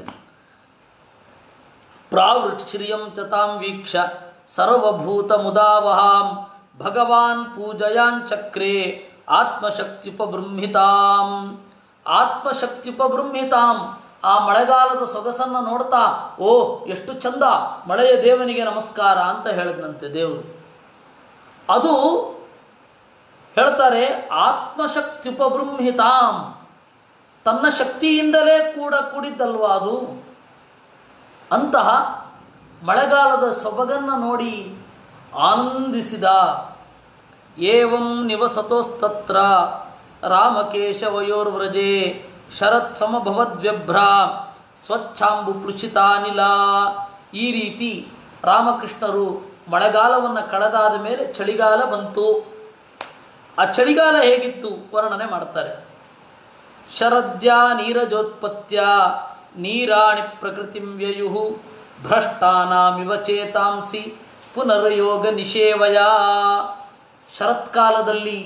ಪ್ರಾವೃಟ್ ಶ್ರಿಯಂ ಚತಾಂ ವೀಕ್ಷ ಸರ್ವಭೂತ ಮುದಾವಹಾಂ ಭಗವಾನ್ ಪೂಜಯಾಂಚಕ್ರೆ ಆತ್ಮಶಕ್ತಿಪಬೃಂಹಿತಾಂ ಆತ್ಮಶಕ್ತಿಪಬೃಂಹಿತಾಂ ಆ ಮಳೆಗಾಲದ ಸೊಗಸನ್ನು ನೋಡ್ತಾ ಓ ಎಷ್ಟು ಚಂದ ಮಳೆಯ ದೇವನಿಗೆ ನಮಸ್ಕಾರ ಅಂತ ಹೇಳಿದ್ನಂತೆ ದೇವರು ಅದು ಹೇಳ್ತಾರೆ ಆತ್ಮಶಕ್ತಿಪಬೃಂಹಿತಾಂ ತನ್ನ ಶಕ್ತಿಯಿಂದಲೇ ಕೂಡ ಕೂಡಿದ್ದಲ್ವಾ ಅದು ಅಂತಹ ಮಳೆಗಾಲದ ಸೊಬಗನ್ನು ನೋಡಿ ಆನಂದಿಸಿದ ಏವಂ ನಿವಸತೋಸ್ತತ್ರ ರಾಮಕೇಶವಯೋರ್ವ್ರಜೆ ಶರತ್ ಸಮಭವದ್ವ್ಯಭ್ರ ಸ್ವಚ್ಛಾಂಬು ಪೃಷಿತಾನಿಲ ಈ ರೀತಿ ರಾಮಕೃಷ್ಣರು ಮಳೆಗಾಲವನ್ನು ಕಳೆದಾದ ಮೇಲೆ ಚಳಿಗಾಲ ಬಂತು ಆ ಚಳಿಗಾಲ ಹೇಗಿತ್ತು ವರ್ಣನೆ ಮಾಡ್ತಾರೆ ಶರದ್ಯ ನೀರಜೋತ್ಪತ್ಯ ನೀರಾಣಿ ಪ್ರಕೃತಿಂ ವ್ಯಯು ಭ್ರಷ್ಟಾನಾಮಿವ ಚೇತಾಂಸಿ ಪುನರ್ಯೋಗ ನಿಷೇವಯ ಶರತ್ಕಾಲದಲ್ಲಿ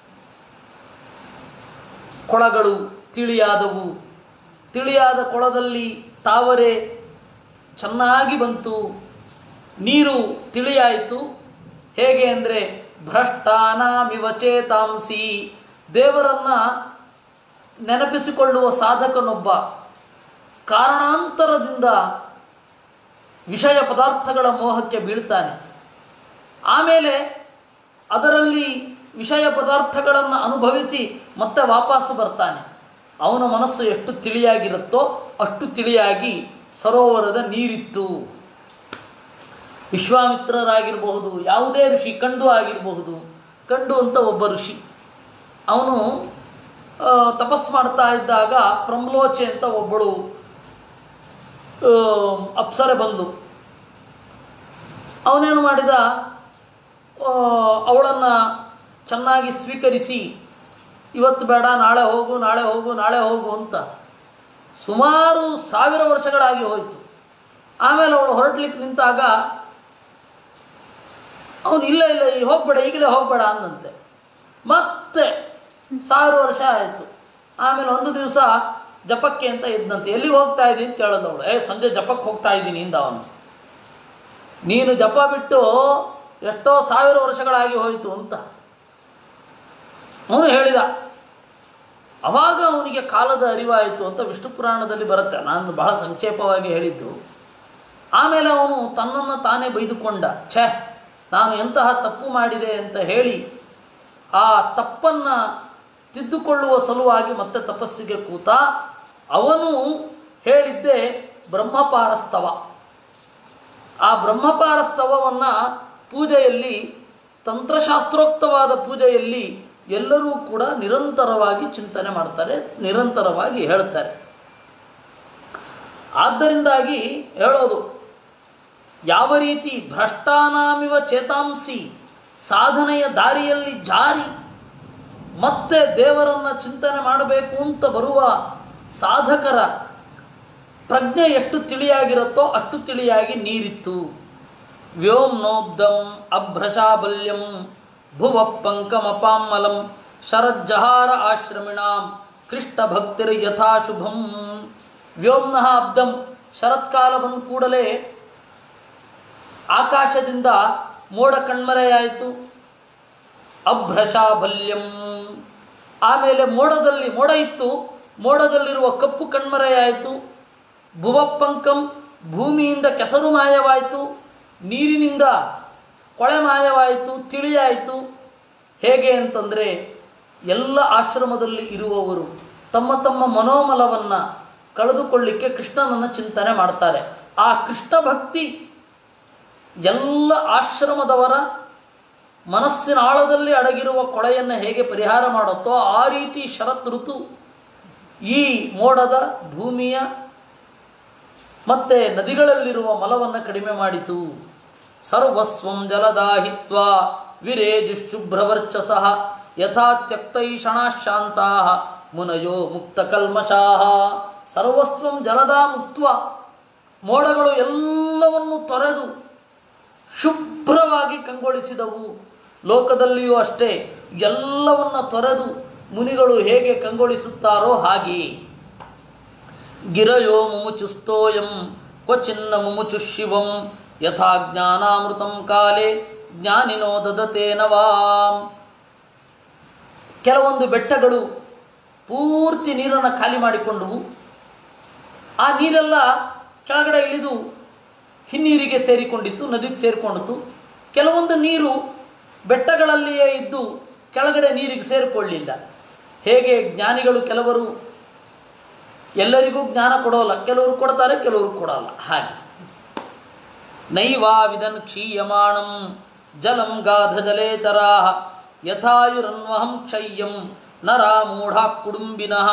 ಕೊಳಗಳು ತಿಳಿಯಾದವು ತಿಳಿಯಾದ ಕೊಳದಲ್ಲಿ ತಾವರೆ ಚೆನ್ನಾಗಿ ಬಂತು ನೀರು ತಿಳಿಯಾಯಿತು ಹೇಗೆ ಅಂದರೆ ಭ್ರಷ್ಟಾನಾಮಿವ ಚೇತಾಂಸಿ ದೇವರನ್ನು ನೆನಪಿಸಿಕೊಳ್ಳುವ ಸಾಧಕನೊಬ್ಬ ಕಾರಣಾಂತರದಿಂದ ವಿಷಯ ಪದಾರ್ಥಗಳ ಮೋಹಕ್ಕೆ ಬೀಳ್ತಾನೆ ಆಮೇಲೆ ಅದರಲ್ಲಿ ವಿಷಯ ಪದಾರ್ಥಗಳನ್ನು ಅನುಭವಿಸಿ ಮತ್ತೆ ವಾಪಸ್ಸು ಬರ್ತಾನೆ ಅವನ ಮನಸ್ಸು ಎಷ್ಟು ತಿಳಿಯಾಗಿರುತ್ತೋ ಅಷ್ಟು ತಿಳಿಯಾಗಿ ಸರೋವರದ ನೀರಿತ್ತು ವಿಶ್ವಾಮಿತ್ರರಾಗಿರಬಹುದು ಯಾವುದೇ ಋಷಿ ಕಂಡು ಆಗಿರಬಹುದು ಕಂಡು ಅಂತ ಒಬ್ಬ ಋಷಿ ಅವನು ಆ, ತಪಸ್ ಮಾಡ್ತಾ ಇದ್ದಾಗ ಪ್ರಮ್ಲೋಚೆ ಅಂತ ಒಬ್ಬಳು ಆ, ಅಪ್ಸರೆ ಬಂದು ಅವನೇನು ಮಾಡಿದ ಅವಳನ್ನು ಚೆನ್ನಾಗಿ ಸ್ವೀಕರಿಸಿ ಇವತ್ತು ಬೇಡ ನಾಳೆ ಹೋಗು ನಾಳೆ ಹೋಗು ನಾಳೆ ಹೋಗು ಅಂತ ಸುಮಾರು ಸಾವಿರ ವರ್ಷಗಳಾಗಿ ಹೋಯಿತು ಆಮೇಲೆ ಅವಳು ಹೊರಡ್ಲಿಕ್ಕೆ ನಿಂತಾಗ ಅವನು ಇಲ್ಲ ಇಲ್ಲ ಈಗ ಹೋಗಬೇಡ ಈಗಲೇ ಹೋಗಬೇಡ ಅಂದಂತೆ ಮತ್ತೆ ಸಾವಿರ ವರ್ಷ ಆಯಿತು ಆಮೇಲೆ ಒಂದು ದಿವಸ ಜಪಕ್ಕೆ ಅಂತ ಇದ್ದಂತೆ ಎಲ್ಲಿಗೆ ಹೋಗ್ತಾ ಇದ್ದೀನಿ ಅಂತ ಕೇಳೋದು ಅವಳು ಏ ಸಂಜೆ ಜಪಕ್ಕೆ ಹೋಗ್ತಾ ಇದ್ದೀನಿ ಇಂದ ಅವನು ನೀನು ಜಪ ಬಿಟ್ಟು ಎಷ್ಟೋ ಸಾವಿರ ವರ್ಷಗಳಾಗಿ ಹೋಯಿತು ಅಂತ ಅವನು ಹೇಳಿದ ಅವಾಗ ಅವನಿಗೆ ಕಾಲದ ಅರಿವಾಯಿತು ಅಂತ ವಿಷ್ಣು ಪುರಾಣದಲ್ಲಿ ಬರುತ್ತೆ ನಾನು ಬಹಳ ಸಂಕ್ಷೇಪವಾಗಿ ಹೇಳಿದ್ದು ಆಮೇಲೆ ಅವನು ತನ್ನನ್ನು ತಾನೇ ಬೈದುಕೊಂಡ ಛೇ ನಾನು ಎಂತಹ ತಪ್ಪು ಮಾಡಿದೆ ಅಂತ ಹೇಳಿ ಆ ತಪ್ಪನ್ನು ತಿದ್ದುಕೊಳ್ಳುವ ಸಲುವಾಗಿ ಮತ್ತೆ ತಪಸ್ಸಿಗೆ ಕೂತ ಅವನು ಹೇಳಿದ್ದೇ ಬ್ರಹ್ಮಪಾರಸ್ತವ ಆ ಬ್ರಹ್ಮಪಾರಸ್ತವವನ್ನು ಪೂಜೆಯಲ್ಲಿ ತಂತ್ರಶಾಸ್ತ್ರೋಕ್ತವಾದ ಪೂಜೆಯಲ್ಲಿ ಎಲ್ಲರೂ ಕೂಡ ನಿರಂತರವಾಗಿ ಚಿಂತನೆ ಮಾಡ್ತಾರೆ ನಿರಂತರವಾಗಿ ಹೇಳ್ತಾರೆ ಆದ್ದರಿಂದಾಗಿ ಹೇಳೋದು ಯಾವ ರೀತಿ ಭ್ರಷ್ಟಾನಾಮಿವ ಚೇತಾಂಸಿ ಸಾಧನೆಯ ದಾರಿಯಲ್ಲಿ ಜಾರಿ ಮತ್ತೆ ದೇವರನ್ನು ಚಿಂತನೆ ಮಾಡಬೇಕು ಅಂತ ಬರುವ ಸಾಧಕರ ಪ್ರಜ್ಞೆ ಎಷ್ಟು ತಿಳಿಯಾಗಿರುತ್ತೋ ಅಷ್ಟು ತಿಳಿಯಾಗಿ ನೀರಿತ್ತು ವ್ಯೋಮ್ನೋಬ್ಧಂ ಅಭ್ರಶಾಬಲ್ಯಂ ಭುವ ಪಂಕಮಪಾಮಲಂ ಶರಜ್ಜಹಾರ ಆಶ್ರಮಿಣಾಂ ಕೃಷ್ಣ ಭಕ್ತಿರ್ ಯಥಾಶುಭಂ ವ್ಯೋಮ್ನಃ ಅಬ್ಧಂ ಶರತ್ಕಾಲ ಬಂದ ಕೂಡಲೇ ಆಕಾಶದಿಂದ ಮೋಡ ಕಣ್ಮರೆಯಾಯಿತು ಅಭ್ರಶಾಬಲ್ಯಂ ಆಮೇಲೆ ಮೋಡದಲ್ಲಿ ಮೋಡ ಇತ್ತು ಮೋಡದಲ್ಲಿರುವ ಕಪ್ಪು ಕಣ್ಮರೆಯಾಯಿತು ಭುವಪ್ಪಂಕಂ ಭೂಮಿಯಿಂದ ಕೆಸರು ಮಾಯವಾಯಿತು ನೀರಿನಿಂದ ಕೊಳೆ ಮಾಯವಾಯಿತು ತಿಳಿಯಾಯಿತು ಹೇಗೆ ಅಂತಂದರೆ ಎಲ್ಲ ಆಶ್ರಮದಲ್ಲಿ ಇರುವವರು ತಮ್ಮ ತಮ್ಮ ಮನೋಮಲವನ್ನು ಕಳೆದುಕೊಳ್ಳಿಕ್ಕೆ ಕೃಷ್ಣನನ್ನು ಚಿಂತನೆ ಮಾಡ್ತಾರೆ ಆ ಕೃಷ್ಣ ಭಕ್ತಿ ಎಲ್ಲ ಆಶ್ರಮದವರ ಮನಸ್ಸಿನ ಆಳದಲ್ಲಿ ಅಡಗಿರುವ ಕೊಳೆಯನ್ನು ಹೇಗೆ ಪರಿಹಾರ ಮಾಡುತ್ತೋ ಆ ರೀತಿ ಶರತ್ ಋತು ಈ ಮೋಡದ ಭೂಮಿಯ ಮತ್ತು ನದಿಗಳಲ್ಲಿರುವ ಮಲವನ್ನು ಕಡಿಮೆ ಮಾಡಿತು ಸರ್ವಸ್ವಂ ಜಲದಾಹಿತ್ವ ವಿರೇಜುಶುಭ್ರವರ್ಚಸ ಯಥಾ ತ್ಯಕ್ತೈಷಣಾಶಾಂತಾ ಮುನಯೋ ಮುಕ್ತಕಲ್ಮಷಾಹ ಸರ್ವಸ್ವಂ ಜಲದ ಮುಕ್ತ್ವ ಮೋಡಗಳು ಎಲ್ಲವನ್ನು ತೊರೆದು ಶುಭ್ರವಾಗಿ ಕಂಗೊಳಿಸಿದವು ಲೋಕದಲ್ಲಿಯೂ ಅಷ್ಟೇ ಎಲ್ಲವನ್ನ ತೊರೆದು ಮುನಿಗಳು ಹೇಗೆ ಕಂಗೊಳಿಸುತ್ತಾರೋ ಹಾಗೆ ಗಿರಯೋ ಮುಮುಚುಸ್ತೋಯಂ ಕ್ವಚಿನ್ನ ಮುಮುಚು ಶಿವಂ ಯಥಾ ಜ್ಞಾನಾಮೃತಂ ಕಾಲೇ ಜ್ಞಾನಿನೋ ದದತೆ ನವಾಂ ಕೆಲವೊಂದು ಬೆಟ್ಟಗಳು ಪೂರ್ತಿ ನೀರನ್ನು ಖಾಲಿ ಮಾಡಿಕೊಂಡವು ಆ ನೀರೆಲ್ಲ ಕೆಳಗಡೆ ಇಳಿದು ಹಿನ್ನೀರಿಗೆ ಸೇರಿಕೊಂಡಿತ್ತು ನದಿಗೆ ಸೇರಿಕೊಂಡಿತು ಕೆಲವೊಂದು ನೀರು ಬೆಟ್ಟಗಳಲ್ಲಿಯೇ ಇದ್ದು ಕೆಳಗಡೆ ನೀರಿಗೆ ಸೇರಿಕೊಳ್ಳಿಲ್ಲ ಹೇಗೆ ಜ್ಞಾನಿಗಳು ಕೆಲವರು ಎಲ್ಲರಿಗೂ ಜ್ಞಾನ ಕೊಡೋಲ್ಲ ಕೆಲವರು ಕೊಡ್ತಾರೆ ಕೆಲವರು ಕೊಡಲ್ಲ ಹಾಗೆ ನೈವಾ ವಿದನ್ ಕ್ಷೀಯಮಾಣಂ ಜಲಂ ಗಾಧ ಜಲೇಚರಾ ಯಥಾಯುರನ್ವಹಂ ಕ್ಷಯ್ಯಂ ನರ ಮೂಢ ಕುಡುಂಬಿನಃ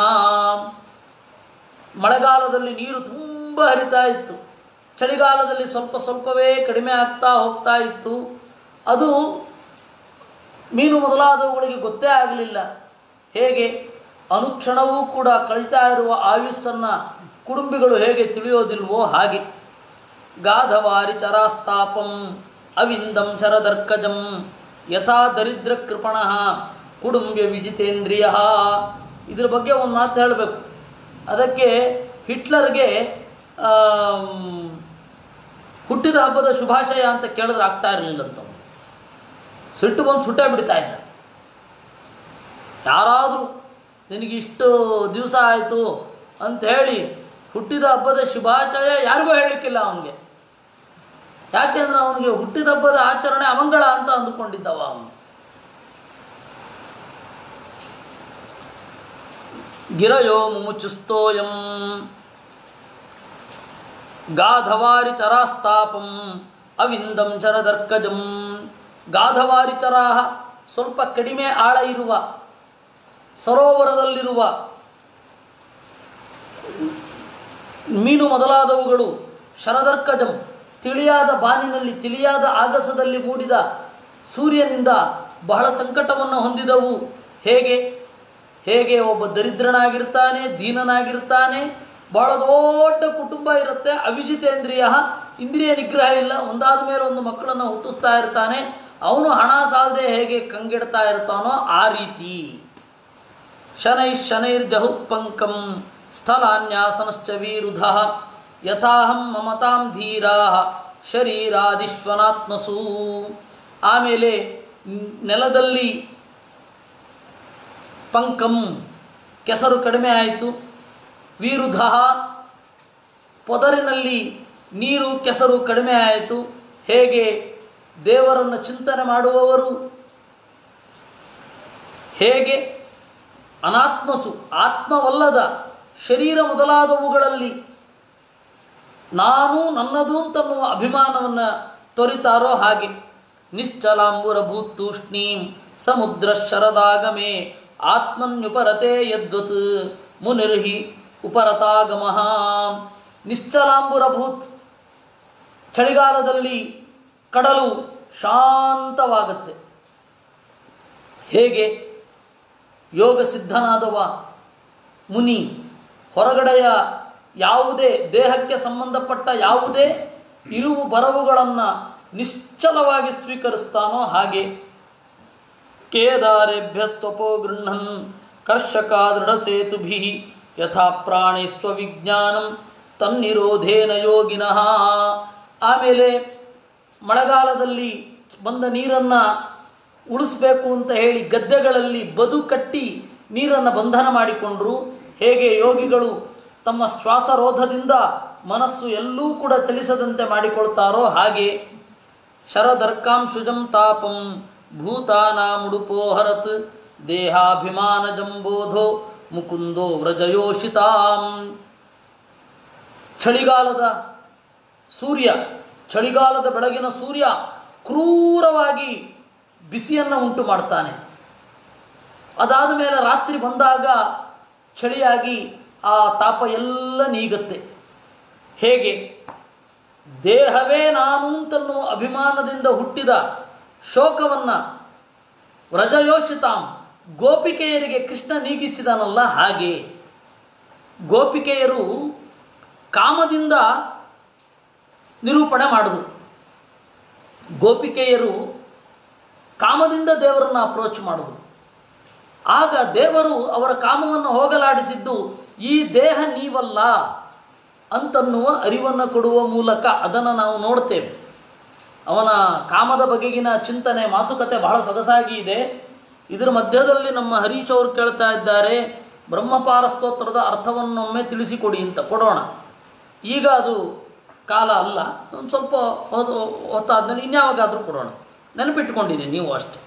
ಮಳೆಗಾಲದಲ್ಲಿ ನೀರು ತುಂಬ ಹರಿತಾ ಇತ್ತು ಚಳಿಗಾಲದಲ್ಲಿ ಸ್ವಲ್ಪ ಸ್ವಲ್ಪವೇ ಕಡಿಮೆ ಆಗ್ತಾ ಹೋಗ್ತಾ ಇತ್ತು ಅದು ಮೀನು ಮೊದಲಾದವುಗಳಿಗೆ ಗೊತ್ತೇ ಆಗಲಿಲ್ಲ ಹೇಗೆ ಅನುಕ್ಷಣವೂ ಕೂಡ ಕಳೀತಾ ಇರುವ ಆಯುಸ್ಸನ್ನು ಕುಡುಂಬಿಗಳು ಹೇಗೆ ತಿಳಿಯೋದಿಲ್ವೋ ಹಾಗೆ ಗಾಧವಾರಿ ಚರಾಸ್ತಾಪಂ ಅವಿಂದಂ ಶರದರ್ಕಜಂ ಯಥಾ ದರಿದ್ರ ಕೃಪಣ ಕುಡುಂಬ್ಯ ವಿಜಿತೇಂದ್ರಿಯ ಇದ್ರ ಬಗ್ಗೆ ಒಂದು ಮಾತು ಹೇಳಬೇಕು ಅದಕ್ಕೆ ಹಿಟ್ಲರ್ಗೆ ಆಮ್, ಹುಟ್ಟಿದ ಹಬ್ಬದ ಶುಭಾಶಯ ಅಂತ ಕೇಳಿದ್ರೆ ಆಗ್ತಾ ಇರಲಿಲ್ಲಂತ ಸಿಟ್ಟು ಬಂದು ಸುಟ್ಟೇ ಬಿಡ್ತಾ ಇದ್ದ ಯಾರಾದರೂ ನಿನಗೆ ಇಷ್ಟು ದಿವಸ ಆಯಿತು ಅಂತ ಹೇಳಿ ಹುಟ್ಟಿದ ಹಬ್ಬದ ಶುಭಾಶಯ ಯಾರಿಗೂ ಹೇಳಲಿಕ್ಕಿಲ್ಲ ಅವನಿಗೆ ಯಾಕೆಂದ್ರೆ ಅವನಿಗೆ ಹುಟ್ಟಿದ ಹಬ್ಬದ ಆಚರಣೆ ಅಮಂಗಳ ಅಂತ ಅಂದುಕೊಂಡಿದ್ದವ ಅವನು ಗಿರಯೋ ಮುಮುಚುಸ್ತೋಯಂ ಗಾಧವಾರಿ ಚರಾಸ್ತಾಪಂ ಅವಿಂದಂ ಚರದರ್ಕಜಂ ಗಾಧವಾರಿ ಚರಾಹ ಸ್ವಲ್ಪ ಕಡಿಮೆ ಆಳ ಇರುವ ಸರೋವರದಲ್ಲಿರುವ ಮೀನು ಮೊದಲಾದವುಗಳು ಶರದರ್ಕಜಂ ತಿಳಿಯಾದ ಬಾನಿನಲ್ಲಿ ತಿಳಿಯಾದ ಆಗಸದಲ್ಲಿ ಮೂಡಿದ ಸೂರ್ಯನಿಂದ ಬಹಳ ಸಂಕಟವನ್ನು ಹೊಂದಿದವು ಹೇಗೆ ಹೇಗೆ ಒಬ್ಬ ದರಿದ್ರನಾಗಿರ್ತಾನೆ ದೀನನಾಗಿರ್ತಾನೆ ಬಹಳ ದೊಡ್ಡ ಕುಟುಂಬ ಇರುತ್ತೆ ಅವಿಜಿತೇಂದ್ರಿಯ ಇಂದ್ರಿಯ ನಿಗ್ರಹ ಇಲ್ಲ ಒಂದಾದ ಮೇಲೆ ಒಂದು ಮಕ್ಕಳನ್ನು ಹುಟ್ಟಿಸ್ತಾ ಇರ್ತಾನೆ ಅವನು ಹಣ ಸಾಲದೆ ಹೇಗೆ ಕಂಗೆಡ್ತಾ ಇರ್ತಾನೋ ಆ ರೀತಿ ಶನೈ ಶನೈರ್ಜಹು ಪಂಕಂ ಸ್ಥಲಾನ್ಯಾಸನಶ್ಚ ವೀರುಧ ಯಥಾಹಂ ಮಮತಾಂ ಧೀರಾ ಶರೀರಾದಿಶ್ವನಾತ್ಮಸು ಆಮೇಲೆ ನೆಲದಲ್ಲಿ ಪಂಕಂ ಕೆಸರು ಕಡಿಮೆ ಆಯಿತು ವೀರುಧ ಪೊದರಿನಲ್ಲಿ ನೀರು ಕೆಸರು ಕಡಿಮೆ ಆಯಿತು ಹೇಗೆ ದೇವರನ್ನು ಚಿಂತನೆ ಮಾಡುವವರು ಹೇಗೆ ಅನಾತ್ಮಸು ಆತ್ಮವಲ್ಲದ ಶರೀರ ಮೊದಲಾದವುಗಳಲ್ಲಿ ನಾನು ನನ್ನದು ಅಂತನ್ನುವ ಅಭಿಮಾನವನ್ನು ತೊರಿತಾರೋ ಹಾಗೆ ನಿಶ್ಚಲಾಂಬುರ ಭೂತೂಷ್ಣೀಂ ಸಮುದ್ರ ಶರದಾಗಮೆ ಆತ್ಮನ್ಯುಪರತೆ ಯದ್ವತ್ ಮುನಿರ್ಹಿ ಉಪರತಾಗಮಃ ನಿಶ್ಚಲಾಂಬುರ ಭೂತ್ ಚಳಿಗಾಲದಲ್ಲಿ ಕಡಲು ಶಾಂತವಾಗುತ್ತೆ ಹೇಗೆ ಯೋಗ ಸಿದ್ಧನಾದವ ಮುನಿ ಹೊರಗಡೆಯ ಯಾವುದೇ ದೇಹಕ್ಕೆ ಸಂಬಂಧಪಟ್ಟ ಯಾವುದೇ ಇರುವು ಬರವುಗಳನ್ನು ನಿಶ್ಚಲವಾಗಿ ಸ್ವೀಕರಿಸ್ತಾನೋ ಹಾಗೆ ಕೇದಾರೇಭ್ಯಸ್ತ್ವಪೋ ಗೃಹನ್ ಕರ್ಷಕ ದೃಢಸೇತುಭಿ ಯಥಾ ಪ್ರಾಣಿ ಸ್ವವಿಜ್ಞಾನಂ ತನ್ನಿರೋಧೇನ ಯೋಗಿನಃ ಆಮೇಲೆ ಮಳೆಗಾಲದಲ್ಲಿ ಬಂದ ನೀರನ್ನು ಉಳಿಸ್ಬೇಕು ಅಂತ ಹೇಳಿ ಗದ್ದೆಗಳಲ್ಲಿ ಬದು ಕಟ್ಟಿ ನೀರನ್ನು ಬಂಧನ ಮಾಡಿಕೊಂಡ್ರು ಹೇಗೆ ಯೋಗಿಗಳು ತಮ್ಮ ಶ್ವಾಸರೋಧದಿಂದ ಮನಸ್ಸು ಎಲ್ಲೂ ಕೂಡ ಚಲಿಸದಂತೆ ಮಾಡಿಕೊಳ್ತಾರೋ ಹಾಗೆ ಶರದರ್ಕಾಂಶುಜಂ ತಾಪಂ ಭೂತಾನಾಮುಡುಪೋ ಹರತ್ ದೇಹಾಭಿಮಾನಜಂಬೋಧೋ ಮುಕುಂದೋ ವ್ರಜಯೋಷಿತಾಂ ಚಳಿಗಾಲದ ಸೂರ್ಯ ಚಳಿಗಾಲದ ಬೆಳಗಿನ ಸೂರ್ಯ ಕ್ರೂರವಾಗಿ ಬಿಸಿಯನ್ನು ಉಂಟು ಮಾಡ್ತಾನೆ ಅದಾದ ಮೇಲೆ ರಾತ್ರಿ ಬಂದಾಗ ಚಳಿಯಾಗಿ ಆ ತಾಪ ಎಲ್ಲ ನೀಗುತ್ತೆ ಹೇಗೆ ದೇಹವೇ ನಾನು ಅಂತನ್ನುವ ಅಭಿಮಾನದಿಂದ ಹುಟ್ಟಿದ ಶೋಕವನ್ನು ವ್ರಜಯೋಷಿತಾಂ ಗೋಪಿಕೆಯರಿಗೆ ಕೃಷ್ಣ ನೀಗಿಸಿದನಲ್ಲ ಹಾಗೆ ಗೋಪಿಕೆಯರು ಕಾಮದಿಂದ ನಿರೂಪಣೆ ಮಾಡಿದ್ರು ಗೋಪಿಕೆಯರು ಕಾಮದಿಂದ ದೇವರನ್ನು ಅಪ್ರೋಚ್ ಮಾಡಿದ್ರು ಆಗ ದೇವರು ಅವರ ಕಾಮವನ್ನು ಹೋಗಲಾಡಿಸಿದ್ದು ಈ ದೇಹ ನೀವಲ್ಲ ಅಂತನ್ನುವ ಅರಿವನ್ನು ಕೊಡುವ ಮೂಲಕ ಅದನ್ನು ನಾವು ನೋಡ್ತೇವೆ ಅವನ ಕಾಮದ ಬಗೆಗಿನ ಚಿಂತನೆ ಮಾತುಕತೆ ಬಹಳ ಸೊಗಸಾಗಿ ಇದೆ ಇದರ ಮಧ್ಯದಲ್ಲಿ ನಮ್ಮ ಹರೀಶ್ ಅವರು ಕೇಳ್ತಾ ಇದ್ದಾರೆ ಬ್ರಹ್ಮಪಾರ ಸ್ತೋತ್ರದ ಅರ್ಥವನ್ನೊಮ್ಮೆ ತಿಳಿಸಿಕೊಡಿ ಅಂತ ಕೊಡೋಣ ಈಗ ಅದು ಕಾಲ ಅಲ್ಲ ಒಂದು ಸ್ವಲ್ಪ ಹೊತ್ತು ಹೊತ್ತಾದ್ಮೇಲೆ ಇನ್ಯಾವಾಗಾದರೂ ಕೊಡೋಣ ನೆನಪಿಟ್ಕೊಂಡಿರಿ ನೀವು ಅಷ್ಟೆ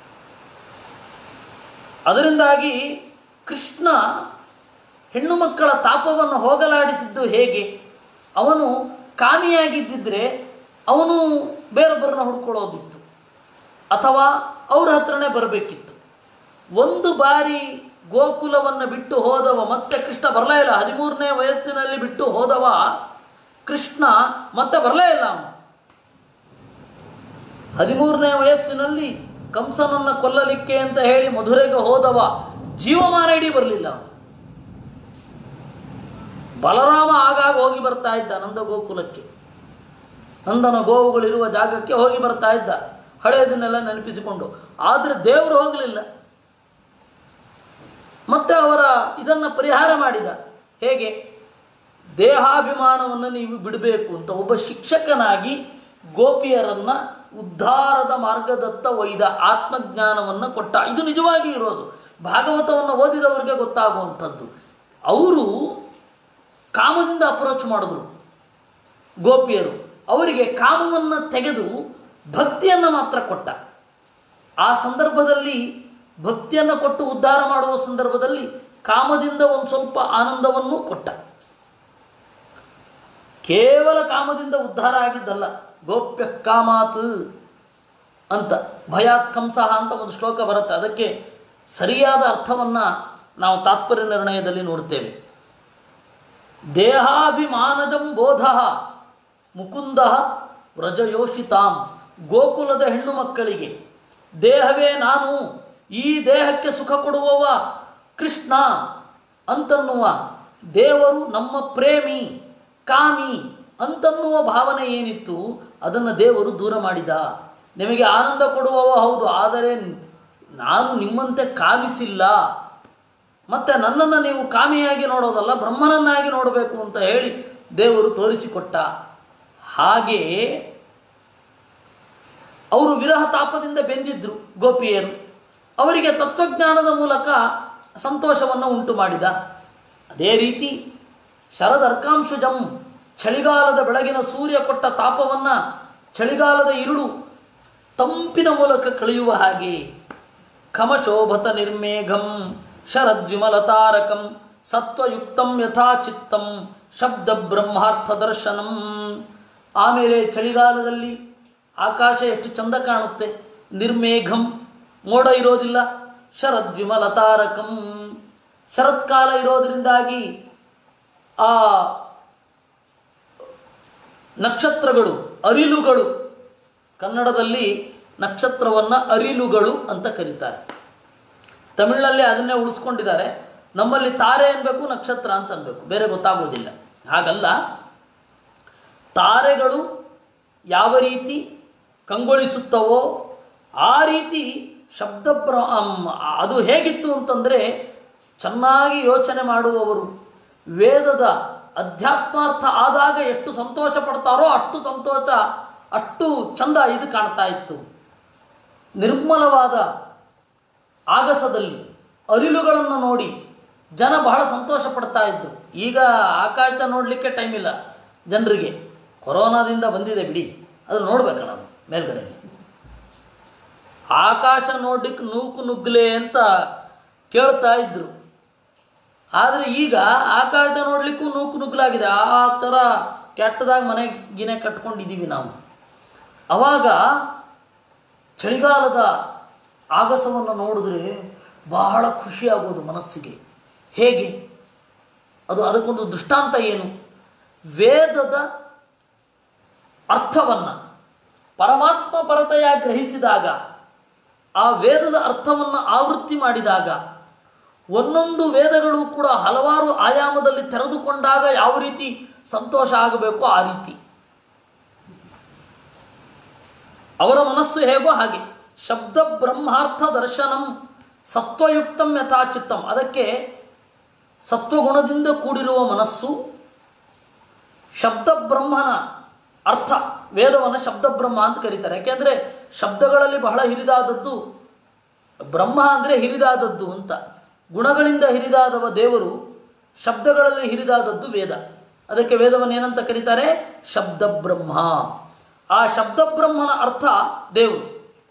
ಅದರಿಂದಾಗಿ ಕೃಷ್ಣ ಹೆಣ್ಣು ಮಕ್ಕಳ ತಾಪವನ್ನು ಹೋಗಲಾಡಿಸಿದ್ದು ಹೇಗೆ ಅವನು ಕಾಮಿಯಾಗಿದ್ದಿದ್ರೆ ಅವನು ಬೇರೊಬ್ಬರನ್ನ ಹುಡ್ಕೊಳ್ಳೋದಿತ್ತು ಅಥವಾ ಅವ್ರ ಹತ್ರನೇ ಬರಬೇಕಿತ್ತು ಒಂದು ಬಾರಿ ಗೋಕುಲವನ್ನು ಬಿಟ್ಟು ಹೋದವ ಮತ್ತೆ ಕೃಷ್ಣ ಬರಲೇ ಇಲ್ಲ ಹದಿಮೂರನೇ ವಯಸ್ಸಿನಲ್ಲಿ ಬಿಟ್ಟು ಹೋದವ ಕೃಷ್ಣ ಮತ್ತೆ ಬರಲೇ ಇಲ್ಲ ಅವನು ಹದಿಮೂರನೇ ವಯಸ್ಸಿನಲ್ಲಿ ಕಂಸನನ್ನು ಕೊಲ್ಲಲಿಕ್ಕೆ ಅಂತ ಹೇಳಿ ಮಧುರೆಗೆ ಹೋದವ ಜೀವಮಾನ ಇಡೀ ಬರಲಿಲ್ಲ ಅವನು ಬಲರಾಮ ಆಗಾಗ ಹೋಗಿ ಬರ್ತಾ ಇದ್ದ ನಂದ ಗೋಕುಲಕ್ಕೆ ನಂದನ ಗೋವುಗಳಿರುವ ಜಾಗಕ್ಕೆ ಹೋಗಿ ಬರ್ತಾ ಇದ್ದ ಹಳೆಯದನ್ನೆಲ್ಲ ನೆನಪಿಸಿಕೊಂಡು ಆದರೆ ದೇವರು ಹೋಗಲಿಲ್ಲ ಮತ್ತೆ ಅವರ ಇದನ್ನು ಪರಿಹಾರ ಮಾಡಿದ ಹೇಗೆ ದೇಹಾಭಿಮಾನವನ್ನು ನೀವು ಬಿಡಬೇಕು ಅಂತ ಒಬ್ಬ ಶಿಕ್ಷಕನಾಗಿ ಗೋಪಿಯರನ್ನ ಉದ್ಧಾರದ ಮಾರ್ಗದತ್ತ ಒಯ್ದ ಆತ್ಮಜ್ಞಾನವನ್ನು ಕೊಟ್ಟ ಇದು ನಿಜವಾಗಿ ಇರೋದು ಭಾಗವತವನ್ನು ಓದಿದವರಿಗೆ ಗೊತ್ತಾಗುವಂಥದ್ದು ಅವರು ಕಾಮದಿಂದ ಅಪ್ರೋಚ್ ಮಾಡಿದ್ರು ಗೋಪಿಯರು ಅವರಿಗೆ ಕಾಮವನ್ನು ತೆಗೆದು ಭಕ್ತಿಯನ್ನು ಮಾತ್ರ ಕೊಟ್ಟ ಆ ಸಂದರ್ಭದಲ್ಲಿ ಭಕ್ತಿಯನ್ನು ಕೊಟ್ಟು ಉದ್ಧಾರ ಮಾಡುವ ಸಂದರ್ಭದಲ್ಲಿ ಕಾಮದಿಂದ ಒಂದು ಸ್ವಲ್ಪ ಆನಂದವನ್ನು ಕೊಟ್ಟ ಕೇವಲ ಕಾಮದಿಂದ ಉದ್ಧಾರ ಆಗಿದ್ದಲ್ಲ ಗೋಪ್ಯ ಕಾಮಾತ್ ಅಂತ ಭಯಾತ್ ಕಂಸಃ ಅಂತ ಒಂದು ಶ್ಲೋಕ ಬರುತ್ತೆ ಅದಕ್ಕೆ ಸರಿಯಾದ ಅರ್ಥವನ್ನು ನಾವು ತಾತ್ಪರ್ಯ ನಿರ್ಣಯದಲ್ಲಿ ನೋಡ್ತೇವೆ ದೇಹಾಭಿಮಾನಜಂ ಬೋಧ ಮುಕುಂದ ವ್ರಜಯೋಷಿತಾಂ ಗೋಕುಲದ ಹೆಣ್ಣು ಮಕ್ಕಳಿಗೆ ದೇಹವೇ ನಾನು ಈ ದೇಹಕ್ಕೆ ಸುಖ ಕೊಡುವವ ಕೃಷ್ಣ ಅಂತನ್ನುವ ದೇವರು ನಮ್ಮ ಪ್ರೇಮಿ ಕಾಮಿ ಅಂತನ್ನುವ ಭಾವನೆ ಏನಿತ್ತು ಅದನ್ನು ದೇವರು ದೂರ ಮಾಡಿದ ನಿಮಗೆ ಆನಂದ ಕೊಡುವವ ಹೌದು ಆದರೆ ನಾನು ನಿಮ್ಮಂತೆ ಕಾಮಿಸಿಲ್ಲ ಮತ್ತೆ ನನ್ನನ್ನು ನೀವು ಕಾಮಿಯಾಗಿ ನೋಡೋದಲ್ಲ ಬ್ರಹ್ಮನನ್ನಾಗಿ ನೋಡಬೇಕು ಅಂತ ಹೇಳಿ ದೇವರು ತೋರಿಸಿಕೊಟ್ಟ ಹಾಗೆಯೇ ಅವರು ವಿರಹ ತಾಪದಿಂದ ಬೆಂದಿದ್ರು ಗೋಪಿಯರು ಅವರಿಗೆ ತತ್ವಜ್ಞಾನದ ಮೂಲಕ ಸಂತೋಷವನ್ನು ಉಂಟು ಮಾಡಿದ ಅದೇ ರೀತಿ ಶರದರ್ಕಾಂಶುಜಂ ಚಳಿಗಾಲದ ಬೆಳಗಿನ ಸೂರ್ಯ ಕೊಟ್ಟ ತಾಪವನ್ನು ಚಳಿಗಾಲದ ಇರುಳು ತಂಪಿನ ಮೂಲಕ ಕಳೆಯುವ ಹಾಗೆ ಖಮಶೋಭತ ನಿರ್ಮೇಘಂ ಶರದ್ವಿಮಲತಾರಕಂ ಸತ್ವಯುಕ್ತಂ ಯಥಾಚಿತ್ತಂ ಶಬ್ದ ಬ್ರಹ್ಮಾರ್ಥ ದರ್ಶನಂ ಆಮೇಲೆ ಚಳಿಗಾಲದಲ್ಲಿ ಆಕಾಶ ಎಷ್ಟು ಚಂದ ಕಾಣುತ್ತೆ ನಿರ್ಮೇಘಂ ಮೋಡ ಇರೋದಿಲ್ಲ ಶರದ್ವಿಮಲತಾರಕಂ ಶರತ್ಕಾಲ ಇರೋದರಿಂದಾಗಿ ಆ ನಕ್ಷತ್ರಗಳು ಅರಿಲುಗಳು ಕನ್ನಡದಲ್ಲಿ ನಕ್ಷತ್ರವನ್ನು ಅರಿಲುಗಳು ಅಂತ ಕರೀತಾರೆ ತಮಿಳಿನಲ್ಲಿ ಅದನ್ನೇ ಉಳಿಸ್ಕೊಂಡಿದ್ದಾರೆ ನಮ್ಮಲ್ಲಿ ತಾರೆ ಅನ್ಬೇಕು ನಕ್ಷತ್ರ ಅಂತ ಅನ್ಬೇಕು ಬೇರೆ ಗೊತ್ತಾಗೋದಿಲ್ಲ ಹಾಗಲ್ಲ ತಾರೆಗಳು ಯಾವ ರೀತಿ ಕಂಗೊಳಿಸುತ್ತವೋ ಆ ರೀತಿ ಶಬ್ದ ಪ್ರ ಅಮ್, ಅದು ಹೇಗಿತ್ತು ಅಂತಂದರೆ ಚೆನ್ನಾಗಿ ಯೋಚನೆ ಮಾಡುವವರು ವೇದದ ಅಧ್ಯಾತ್ಮಾರ್ಥ ಆದಾಗ ಎಷ್ಟು ಸಂತೋಷ ಪಡ್ತಾರೋ ಅಷ್ಟು ಸಂತೋಷ ಅಷ್ಟು ಚಂದ ಇದು ಕಾಣ್ತಾ ಇತ್ತು ನಿರ್ಮಲವಾದ ಆಗಸದಲ್ಲಿ ಅರಿಲುಗಳನ್ನು ನೋಡಿ ಜನ ಬಹಳ ಸಂತೋಷ ಪಡ್ತಾ ಇದ್ರು ಈಗ ಆಕಾಶ ನೋಡಲಿಕ್ಕೆ ಟೈಮ್ ಇಲ್ಲ ಜನರಿಗೆ ಕೊರೋನಾದಿಂದ ಬಂದಿದೆ ಬಿಡಿ ಅದು ನೋಡ್ಬೇಕ ನಾವು ಮೇಲ್ಗಡೆಗೆ ಆಕಾಶ ನೋಡ್ಲಿಕ್ಕೆ ನೂಕು ನುಗ್ಗಲೆ ಅಂತ ಕೇಳ್ತಾ ಇದ್ರು ಆದರೆ ಈಗ ಆಕಾಶ ನೋಡ್ಲಿಕ್ಕೂ ನೂಕು ನುಗ್ಗಲಾಗಿದೆ ಆ ಥರ ಕೆಟ್ಟದಾಗ ಮನೆ ಗಿನೆ ಕಟ್ಕೊಂಡಿದ್ದೀವಿ ನಾವು ಅವಾಗ ಚಳಿಗಾಲದ ಆಗಸವನ್ನು ನೋಡಿದ್ರೆ ಬಹಳ ಖುಷಿಯಾಗೋದು ಮನಸ್ಸಿಗೆ ಹೇಗೆ ಅದು ಅದಕ್ಕೊಂದು ದೃಷ್ಟಾಂತ ಏನು ವೇದದ ಅರ್ಥವನ್ನು ಪರಮಾತ್ಮ ಪರತೆಯ ಗ್ರಹಿಸಿದಾಗ ಆ ವೇದದ ಅರ್ಥವನ್ನು ಆವೃತ್ತಿ ಮಾಡಿದಾಗ ಒಂದೊಂದು ವೇದಗಳು ಕೂಡ ಹಲವಾರು ಆಯಾಮದಲ್ಲಿ ತೆರೆದುಕೊಂಡಾಗ ಯಾವ ರೀತಿ ಸಂತೋಷ ಆಗಬೇಕೋ ಆ ರೀತಿ ಅವರ ಮನಸ್ಸು ಹೇಗೋ ಹಾಗೆ ಶಬ್ದ ಬ್ರಹ್ಮಾರ್ಥ ದರ್ಶನಂ ಸತ್ವಯುಕ್ತಂ ಯಥಾಚಿತ್ತಂ ಅದಕ್ಕೆ ಸತ್ವಗುಣದಿಂದ ಕೂಡಿರುವ ಮನಸ್ಸು ಶಬ್ದ ಬ್ರಹ್ಮನ ಅರ್ಥ ವೇದವನ್ನು ಶಬ್ದ ಬ್ರಹ್ಮ ಅಂತ ಕರೀತಾರೆ ಯಾಕೆಂದರೆ ಶಬ್ದಗಳಲ್ಲಿ ಬಹಳ ಹಿರಿದಾದದ್ದು ಬ್ರಹ್ಮ ಅಂದರೆ ಹಿರಿದಾದದ್ದು ಅಂತ ಗುಣಗಳಿಂದ ಹಿರಿದಾದವ ದೇವರು ಶಬ್ದಗಳಲ್ಲಿ ಹಿರಿದಾದದ್ದು ವೇದ ಅದಕ್ಕೆ ವೇದವನ್ನು ಏನಂತ ಕರೀತಾರೆ ಶಬ್ದ ಬ್ರಹ್ಮ ಆ ಶಬ್ದ ಬ್ರಹ್ಮನ ಅರ್ಥ ದೇವರು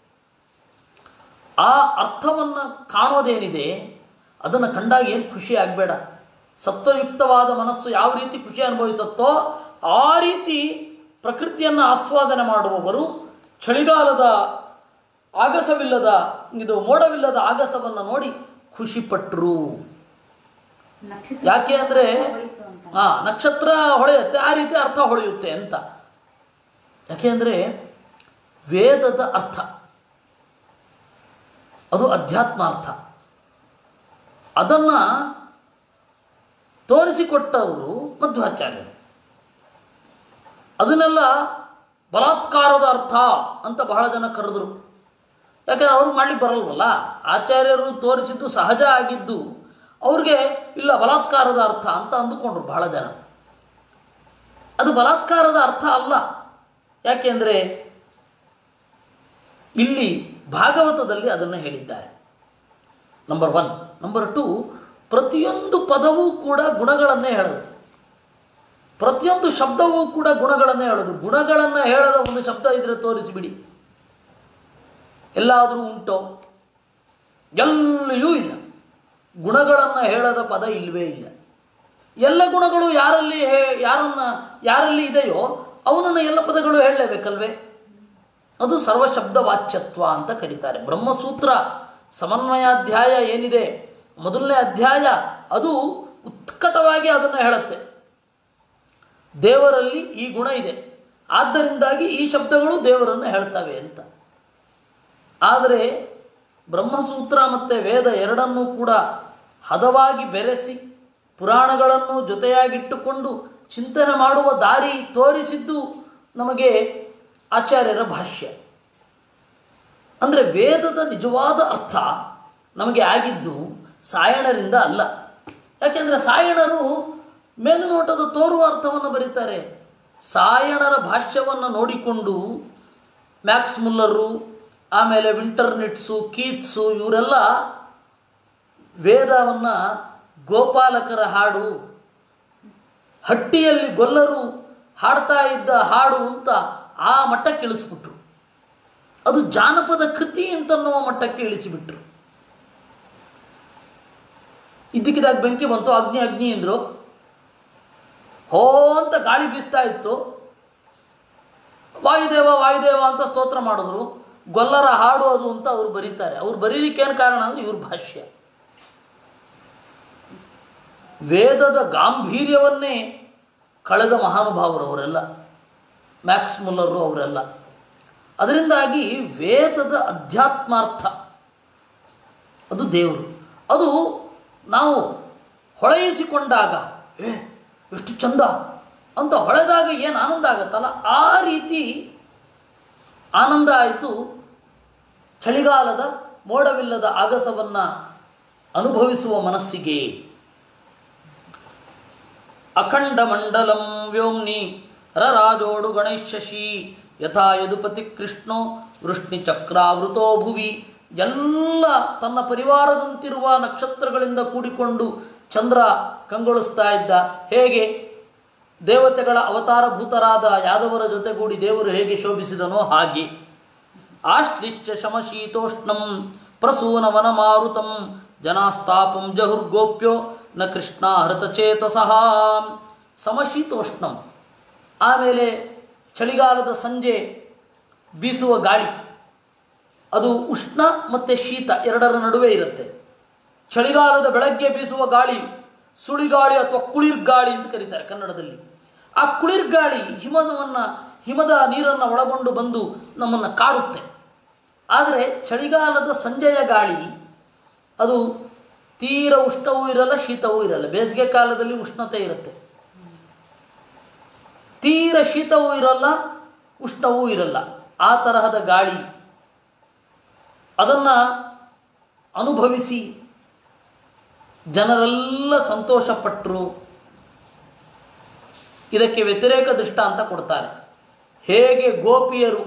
ಆ ಅರ್ಥವನ್ನು ಕಾಣೋದೇನಿದೆ ಅದನ್ನು ಕಂಡಾಗ ಏನು ಖುಷಿ ಆಗಬೇಡ ಸತ್ವಯುಕ್ತವಾದ ಮನಸ್ಸು ಯಾವ ರೀತಿ ಖುಷಿ ಅನುಭವಿಸುತ್ತೋ ಆ ರೀತಿ ಪ್ರಕೃತಿಯನ್ನು ಆಸ್ವಾದನೆ ಮಾಡುವವರು ಚಳಿಗಾಲದ ಆಗಸವಿಲ್ಲದ ಇದು ಮೋಡವಿಲ್ಲದ ಆಗಸವನ್ನು ನೋಡಿ ಖುಷಿಪಟ್ಟರು ನಕ್ಷತ್ರ ಯಾಕೆ ಅಂದರೆ ಹೊಳಿತು ಅಂತ. ಹಾ ನಕ್ಷತ್ರ ಹೊಳೆಯುತ್ತೆ ಆ ರೀತಿ ಅರ್ಥ ಹೊಳೆಯುತ್ತೆ ಅಂತ ಯಾಕೆ ಅಂದರೆ ವೇದದ ಅರ್ಥ ಅದು ಅಧ್ಯಾತ್ಮ ಅರ್ಥ ಅದನ್ನು ತೋರಿಸಿಕೊಟ್ಟವರು ಮಧ್ವಾಚಾರ್ಯರು ಅದನ್ನೆಲ್ಲ ಬಲಾತ್ಕಾರದ ಅರ್ಥ ಅಂತ ಬಹಳ ಜನ ಕರೆದರು ಯಾಕಂದ್ರೆ ಅವ್ರಿಗೆ ಮಾಡ್ಲಿಕ್ಕೆ ಬರಲ್ವಲ್ಲ ಆಚಾರ್ಯರು ತೋರಿಸಿದ್ದು ಸಹಜ ಆಗಿದ್ದು ಅವ್ರಿಗೆ ಇಲ್ಲ ಬಲಾತ್ಕಾರದ ಅರ್ಥ ಅಂತ ಅಂದುಕೊಂಡ್ರು ಬಹಳ ಜನ ಅದು ಬಲಾತ್ಕಾರದ ಅರ್ಥ ಅಲ್ಲ ಯಾಕೆಂದರೆ ಇಲ್ಲಿ ಭಾಗವತದಲ್ಲಿ ಅದನ್ನು ಹೇಳಿದ್ದಾರೆ ನಂಬರ್ ಒನ್ ನಂಬರ್ ಟು ಪ್ರತಿಯೊಂದು ಪದವೂ ಕೂಡ ಗುಣಗಳನ್ನೇ ಹೇಳೋದು ಪ್ರತಿಯೊಂದು ಶಬ್ದವೂ ಕೂಡ ಗುಣಗಳನ್ನೇ ಹೇಳೋದು ಗುಣಗಳನ್ನು ಹೇಳದ ಒಂದು ಶಬ್ದ ಇದ್ರೆ ತೋರಿಸಿಬಿಡಿ ಎಲ್ಲಾದರೂ ಉಂಟೋ ಎಲ್ಲಿಯೂ ಇಲ್ಲ ಗುಣಗಳನ್ನು ಹೇಳದ ಪದ ಇಲ್ಲವೇ ಇಲ್ಲ ಎಲ್ಲ ಗುಣಗಳು ಯಾರಲ್ಲಿ ಹೇ- ಯಾರನ್ನ ಯಾರಲ್ಲಿ ಇದೆಯೋ ಅವನನ್ನು ಎಲ್ಲ ಪದಗಳು ಹೇಳಲೇಬೇಕಲ್ವೇ ಅದು ಸರ್ವಶಬ್ದ ವಾಚ್ಯತ್ವ ಅಂತ ಕರೀತಾರೆ ಬ್ರಹ್ಮಸೂತ್ರ ಸಮನ್ವಯಾಧ್ಯಾಯ ಏನಿದೆ ಮೊದಲನೇ ಅಧ್ಯಾಯ ಅದು ಉತ್ಕಟವಾಗಿ ಅದನ್ನು ಹೇಳುತ್ತೆ ದೇವರಲ್ಲಿ ಈ ಗುಣ ಇದೆ ಆದ್ದರಿಂದಾಗಿ ಈ ಶಬ್ದಗಳು ದೇವರನ್ನು ಹೇಳ್ತವೆ ಅಂತ ಆದರೆ ಬ್ರಹ್ಮಸೂತ್ರ ಮತ್ತು ವೇದ ಎರಡನ್ನೂ ಕೂಡ ಹದವಾಗಿ ಬೆರೆಸಿ ಪುರಾಣಗಳನ್ನು ಜೊತೆಯಾಗಿಟ್ಟುಕೊಂಡು ಚಿಂತನೆ ಮಾಡುವ ದಾರಿ ತೋರಿಸಿದ್ದು ನಮಗೆ ಆಚಾರ್ಯರ ಭಾಷ್ಯ ಅಂದರೆ ವೇದದ ನಿಜವಾದ ಅರ್ಥ ನಮಗೆ ಆಗಿದ್ದು ಸಾಯಣರಿಂದ ಅಲ್ಲ ಯಾಕೆಂದರೆ ಸಾಯಣರು ಮೇಲುನೋಟದ ತೋರುವ ಅರ್ಥವನ್ನು ಬರೀತಾರೆ ಸಾಯಣರ ಭಾಷ್ಯವನ್ನು ನೋಡಿಕೊಂಡು ಮ್ಯಾಕ್ಸ್ ಮುಲ್ಲರು ಆಮೇಲೆ ವಿಂಟರ್ನಿಟ್ಸು ಕೀತ್ಸು ಇವರೆಲ್ಲ ವೇದವನ್ನು ಗೋಪಾಲಕರ ಹಾಡು ಹಟ್ಟಿಯಲ್ಲಿ ಗೊಲ್ಲರು ಹಾಡ್ತಾ ಇದ್ದ ಹಾಡು ಅಂತ ಆ ಮಟ್ಟಕ್ಕೆ ಇಳಿಸ್ಬಿಟ್ರು ಅದು ಜಾನಪದ ಕೃತಿ ಅಂತನ್ನುವ ಮಟ್ಟಕ್ಕೆ ಇಳಿಸಿಬಿಟ್ರು ಇದ್ದಕ್ಕಿದ್ದಾಗ ಬೆಂಕಿ ಬಂತು ಅಗ್ನಿ ಅಗ್ನಿ ಅಂದರು ಹೋ ಅಂತ ಗಾಳಿ ಬೀಸ್ತಾ ಇತ್ತು ವಾಯುದೇವ ವಾಯುದೇವ ಅಂತ ಸ್ತೋತ್ರ ಮಾಡಿದ್ರು ಗೊಲ್ಲರ ಹಾಡು ಅದು ಅಂತ ಅವ್ರು ಬರೀತಾರೆ ಅವ್ರು ಬರೀಲಿಕ್ಕೆ ಏನು ಕಾರಣ ಅಂದರೆ ಇವ್ರ ಭಾಷ್ಯ ವೇದದ ಗಾಂಭೀರ್ಯವನ್ನೇ ಕಳೆದ ಮಹಾನುಭಾವರು ಅವರೆಲ್ಲ ಮ್ಯಾಕ್ಸ್ ಮುಲ್ಲರು ಅವರೆಲ್ಲ ಅದರಿಂದಾಗಿ ವೇದದ ಅಧ್ಯಾತ್ಮಾರ್ಥ ಅದು ದೇವರು ಅದು ನಾವು ಹೊಳೆಯಿಸಿಕೊಂಡಾಗ ಏ ಎಷ್ಟು ಚಂದ ಅಂತ ಹೊಳೆದಾಗ ಏನು ಆನಂದ ಆಗತ್ತಲ್ಲ ಆ ರೀತಿ ಆನಂದ ಆಯಿತು ಚಳಿಗಾಲದ ಮೋಡವಿಲ್ಲದ ಆಗಸವನ್ನು ಅನುಭವಿಸುವ ಮನಸ್ಸಿಗೆ ಅಖಂಡ ಮಂಡಲಂ ವ್ಯೋಮ್ನಿ ರರಾಜೋಡು ಗಣೇಶಶಿ ಯಥಾ ಯದುಪತಿ ಕೃಷ್ಣೋ ವೃಷ್ಣಿ ಚಕ್ರಾವೃತೋ ಭುವಿ ಎಲ್ಲ ತನ್ನ ಪರಿವಾರದಂತಿರುವ ನಕ್ಷತ್ರಗಳಿಂದ ಕೂಡಿಕೊಂಡು ಚಂದ್ರ ಕಂಗೊಳಿಸ್ತಾ ಇದ್ದ ಹೇಗೆ ದೇವತೆಗಳ ಅವತಾರಭೂತರಾದ ಯಾದವರ ಜೊತೆಗೂಡಿ ದೇವರು ಹೇಗೆ ಶೋಭಿಸಿದನೋ ಹಾಗೆ ಆಶ್ಲಿಶ್ಚ ಶಮಶೀತೋಷ್ಣಂ ಪ್ರಸೂನ ವನಮಾರುತಂ ಜನಾಸ್ತಾಪಂ ಜಹುರ್ಗೋಪ್ಯೋ ನ ಕೃಷ್ಣ ಹೃತಚೇತಸಃ ಸಮಶೀತೋಷ್ಣಂ ಆಮೇಲೆ ಚಳಿಗಾಲದ ಸಂಜೆ ಬೀಸುವ ಗಾಳಿ ಅದು ಉಷ್ಣ ಮತ್ತು ಶೀತ ಎರಡರ ನಡುವೆ ಇರುತ್ತೆ ಚಳಿಗಾಲದ ಬೆಳಗ್ಗೆ ಬೀಸುವ ಗಾಳಿ ಸುಳಿಗಾಳಿ ಅಥವಾ ಕುಳಿರ್ಗಾಳಿ ಅಂತ ಕರೀತಾರೆ ಕನ್ನಡದಲ್ಲಿ ಆ ಕುಳಿರ್ಗಾಳಿ ಹಿಮವನ್ನು ಹಿಮದ ನೀರನ್ನು ಒಳಗೊಂಡು ಬಂದು ನಮ್ಮನ್ನು ಕಾಡುತ್ತೆ ಆದರೆ ಚಳಿಗಾಲದ ಸಂಜೆಯ ಗಾಳಿ ಅದು ತೀರ ಉಷ್ಣವೂ ಇರಲ್ಲ ಶೀತವೂ ಇರಲ್ಲ ಬೇಸಿಗೆ ಕಾಲದಲ್ಲಿ ಉಷ್ಣತೆ ಇರುತ್ತೆ ತೀರ ಶೀತವೂ ಇರಲ್ಲ ಉಷ್ಣವೂ ಇರಲ್ಲ ಆ ತರಹದ ಗಾಳಿ ಅದನ್ನು ಅನುಭವಿಸಿ ಜನರೆಲ್ಲ ಸಂತೋಷಪಟ್ಟರು ಇದಕ್ಕೆ ವ್ಯತಿರೇಕ ದೃಷ್ಟಾಂತ ಕೊಡ್ತಾರೆ ಹೇಗೆ ಗೋಪಿಯರು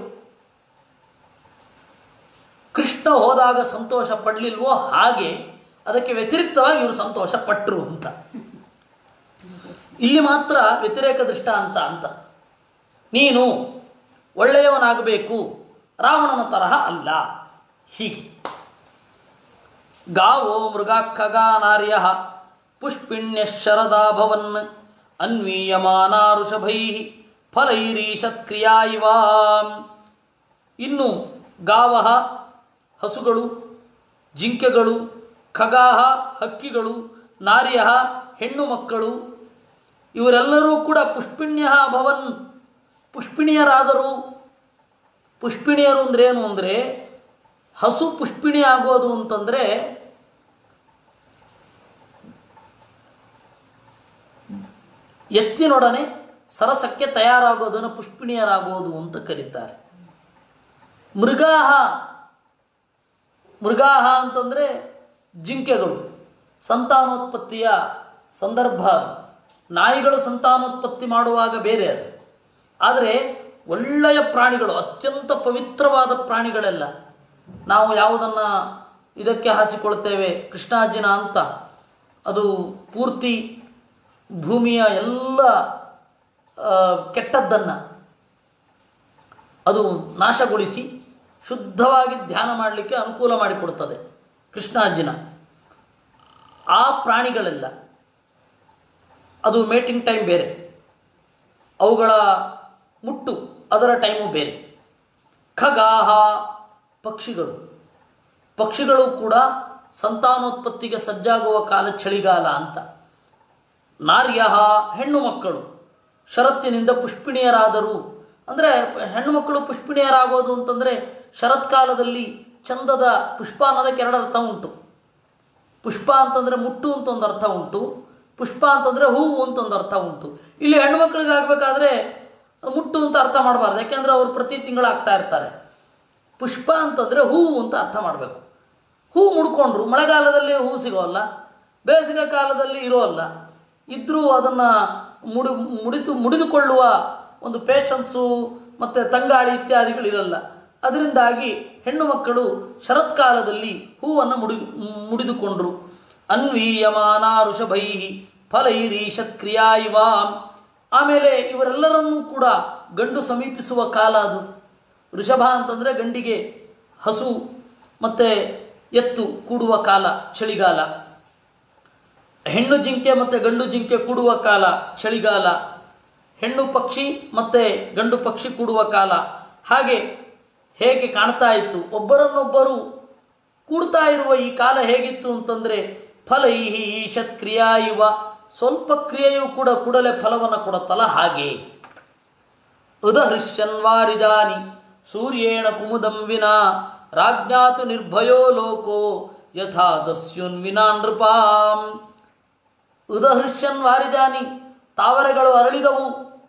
ಕೃಷ್ಣ ಹೋದಾಗ ಸಂತೋಷ ಪಡಲಿಲ್ವೋ ಹಾಗೆ ಅದಕ್ಕೆ ವ್ಯತಿರಿಕ್ತವಾಗಿ ಇವರು ಸಂತೋಷ ಪಟ್ಟರು ಅಂತ ಇಲ್ಲಿ ಮಾತ್ರ ವ್ಯತಿರೇಕ ದೃಷ್ಟಾಂತ ಅಂತ ನೀನು ಒಳ್ಳೆಯವನಾಗಬೇಕು ರಾವಣನ ತರಹ ಅಲ್ಲ ಹೀಗೆ ಗಾವೋ ಮೃಗಾಖಗಾ ನಾರ್ಯ ಪುಷ್ಪಿಣ್ಯ ಶರದಾ ಭವನ್ ಅನ್ವೀಯಮಾನಾ ಋಷಭೈ ಫಲೈರೀಷತ್ಕ್ರಿಯಾ ಇವ ಇನ್ನು ಗಾವಹ ಹಸುಗಳು ಜಿಂಕೆಗಳು ಖಗಾಹ ಹಕ್ಕಿಗಳು ನಾರ್ಯ ಹೆಣ್ಣು ಮಕ್ಕಳು ಇವರೆಲ್ಲರೂ ಕೂಡ ಪುಷ್ಪಿಣ್ಯ ಭವನ್ ಪುಷ್ಪಿಣಿಯರಾದರು ಪುಷ್ಪಿಣಿಯರು ಅಂದ್ರೆ ಏನು ಅಂದರೆ ಹಸು ಪುಷ್ಪಿಣಿ ಆಗೋದು ಅಂತಂದರೆ ಎತ್ತಿನೊಡನೆ ಸರಸಕ್ಕೆ ತಯಾರಾಗೋದನ್ನು ಪುಷ್ಪಿಣಿಯರಾಗೋದು ಅಂತ ಕರೀತಾರೆ ಮೃಗಾಹ ಮೃಗಾಹ ಅಂತಂದರೆ ಜಿಂಕೆಗಳು ಸಂತಾನೋತ್ಪತ್ತಿಯ ಸಂದರ್ಭ ನಾಯಿಗಳು ಸಂತಾನೋತ್ಪತ್ತಿ ಮಾಡುವಾಗ ಬೇರೆ ಅದು ಆದರೆ ಒಳ್ಳೆಯ ಪ್ರಾಣಿಗಳು ಅತ್ಯಂತ ಪವಿತ್ರವಾದ ಪ್ರಾಣಿಗಳೆಲ್ಲ ನಾವು ಯಾವುದನ್ನು ಇದಕ್ಕೆ ಹಾಸಿಕೊಳ್ತೇವೆ ಕೃಷ್ಣಾರ್ಜುನ ಅಂತ ಅದು ಪೂರ್ತಿ ಭೂಮಿಯ ಎಲ್ಲ ಆ, ಕೆಟ್ಟದ್ದನ್ನು ಅದು ನಾಶಗೊಳಿಸಿ ಶುದ್ಧವಾಗಿ ಧ್ಯಾನ ಮಾಡಲಿಕ್ಕೆ ಅನುಕೂಲ ಮಾಡಿಕೊಡುತ್ತದೆ ಕೃಷ್ಣಾರ್ಜುನ ಆ ಪ್ರಾಣಿಗಳೆಲ್ಲ ಅದು ಮೇಟಿಂಗ್ ಟೈಮ್ ಬೇರೆ ಅವುಗಳ ಮುಟ್ಟು ಅದರ ಟೈಮು ಬೇರೆ ಖಗಾಹ ಪಕ್ಷಿಗಳು ಪಕ್ಷಿಗಳು ಕೂಡ ಸಂತಾನೋತ್ಪತ್ತಿಗೆ ಸಜ್ಜಾಗುವ ಕಾಲ ಚಳಿಗಾಲ ಅಂತ ನಾರ್ಯ ಹೆಣ್ಣು ಮಕ್ಕಳು ಶರತ್ತಿನಿಂದ ಪುಷ್ಪಿಣಿಯರಾದರು ಅಂದರೆ ಹೆಣ್ಣು ಮಕ್ಕಳು ಪುಷ್ಪಿಣಿಯರಾಗೋದು ಅಂತಂದರೆ ಶರತ್ಕಾಲದಲ್ಲಿ ಚಂದದ ಪುಷ್ಪ ಅನ್ನೋದಕ್ಕೆ ಎರಡು ಅರ್ಥ ಉಂಟು ಪುಷ್ಪ ಅಂತಂದರೆ ಮುಟ್ಟು ಅಂತ ಒಂದು ಅರ್ಥ ಉಂಟು ಪುಷ್ಪ ಅಂತಂದರೆ ಹೂವು ಅಂತ ಒಂದು ಅರ್ಥ ಉಂಟು ಇಲ್ಲಿ ಹೆಣ್ಣು ಮಕ್ಕಳಿಗೆ ಆಗಬೇಕಾದ್ರೆ ಮುಟ್ಟು ಅಂತ ಅರ್ಥ ಮಾಡಬಾರ್ದು ಯಾಕೆಂದರೆ ಅವರು ಪ್ರತಿ ತಿಂಗಳು ಆಗ್ತಾ ಇರ್ತಾರೆ ಪುಷ್ಪ ಅಂತಂದರೆ ಹೂವು ಅಂತ ಅರ್ಥ ಮಾಡಬೇಕು ಹೂ ಮುಡ್ಕೊಂಡ್ರು ಮಳೆಗಾಲದಲ್ಲಿ ಹೂ ಸಿಗೋಲ್ಲ ಬೇಸಿಗೆ ಕಾಲದಲ್ಲಿ ಇರೋಲ್ಲ ಇದ್ದರೂ ಅದನ್ನು ಮುಡಿ ಮುಡಿತು ಮುಡಿದುಕೊಳ್ಳುವ ಒಂದು ಪೇಷನ್ಸು ಮತ್ತು ತಂಗಾಳಿ ಇತ್ಯಾದಿಗಳಿರಲ್ಲ ಅದರಿಂದಾಗಿ ಹೆಣ್ಣು ಮಕ್ಕಳು ಶರತ್ಕಾಲದಲ್ಲಿ ಹೂವನ್ನು ಮುಡಿ ಮುಡಿದುಕೊಂಡ್ರು ಅನ್ವೀಯಮಾನ ಋಷಭೈ ಫಲೈರೀಷತ್ಕ್ರಿಯಾ ಇವಾಂ ಆಮೇಲೆ ಇವರೆಲ್ಲರನ್ನೂ ಕೂಡ ಗಂಡು ಸಮೀಪಿಸುವ ಕಾಲ ಅದು ವೃಷಭ ಅಂತಂದರೆ ಗಂಡಿಗೆ ಹಸು ಮತ್ತು ಎತ್ತು ಕೂಡುವ ಕಾಲ ಚಳಿಗಾಲ ಹೆಣ್ಣು ಜಿಂಕೆ ಮತ್ತು ಗಂಡು ಜಿಂಕೆ ಕೂಡುವ ಕಾಲ ಚಳಿಗಾಲ ಹೆಣ್ಣು ಪಕ್ಷಿ ಮತ್ತು ಗಂಡು ಪಕ್ಷಿ ಕೂಡುವ ಕಾಲ ಹಾಗೆ ಹೇಗೆ ಕಾಣ್ತಾ ಇತ್ತು ಒಬ್ಬರನ್ನೊಬ್ಬರು ಕೂಡ್ತಾ ಇರುವ ಈ ಕಾಲ ಹೇಗಿತ್ತು ಅಂತಂದರೆ ಫಲೈಹಿ ಈಶತ್ ಕ್ರಿಯಾ ಇವ ಸ್ವಲ್ಪ ಕ್ರಿಯೆಯೂ ಕೂಡ ಕೂಡಲೇ ಫಲವನ್ನು ಕೊಡುತ್ತಲ್ಲ ಹಾಗೆ ಉದಹೃಶ್ಯನ್ ವಾರಿಜಾನಿ ಸೂರ್ಯೇಣ ಕುಮುದಂ ವಿನಾ ರಾಜ್ಞಾತು ನಿರ್ಭಯೋ ಲೋಕೋ ಯಥಾ ದಸ್ಯುನ್ ವಿನಾ ನೃಪಾಂ ಉದಹೃಶ್ಯನ್ ವಾರಿಜಾನಿ ತಾವರೆಗಳು ಅರಳಿದವು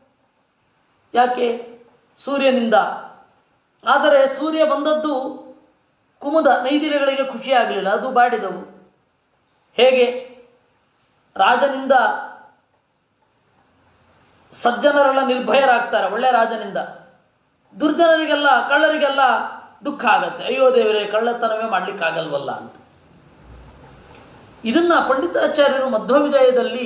ಯಾಕೆ ಸೂರ್ಯನಿಂದ ಆದರೆ ಸೂರ್ಯ ಬಂದದ್ದು ಕುಮುದ ನೈದಿಲೆಗಳಿಗೆ ಖುಷಿಯಾಗಲಿಲ್ಲ ಅದು ಬಾಡಿದವು ಹೇಗೆ ರಾಜನಿಂದ ಸಜ್ಜನರೆಲ್ಲ ನಿರ್ಭಯರಾಗ್ತಾರೆ ಒಳ್ಳೆ ರಾಜನಿಂದ ದುರ್ಜನರಿಗೆಲ್ಲ ಕಳ್ಳರಿಗೆಲ್ಲ ದುಃಖ ಆಗತ್ತೆ ಅಯ್ಯೋ ದೇವರೇ ಕಳ್ಳತನವೇ ಮಾಡಲಿಕ್ಕಾಗಲ್ವಲ್ಲ ಅಂತ ಇದನ್ನ ಪಂಡಿತಾಚಾರ್ಯರು ಮಧ್ವವಿಜಯದಲ್ಲಿ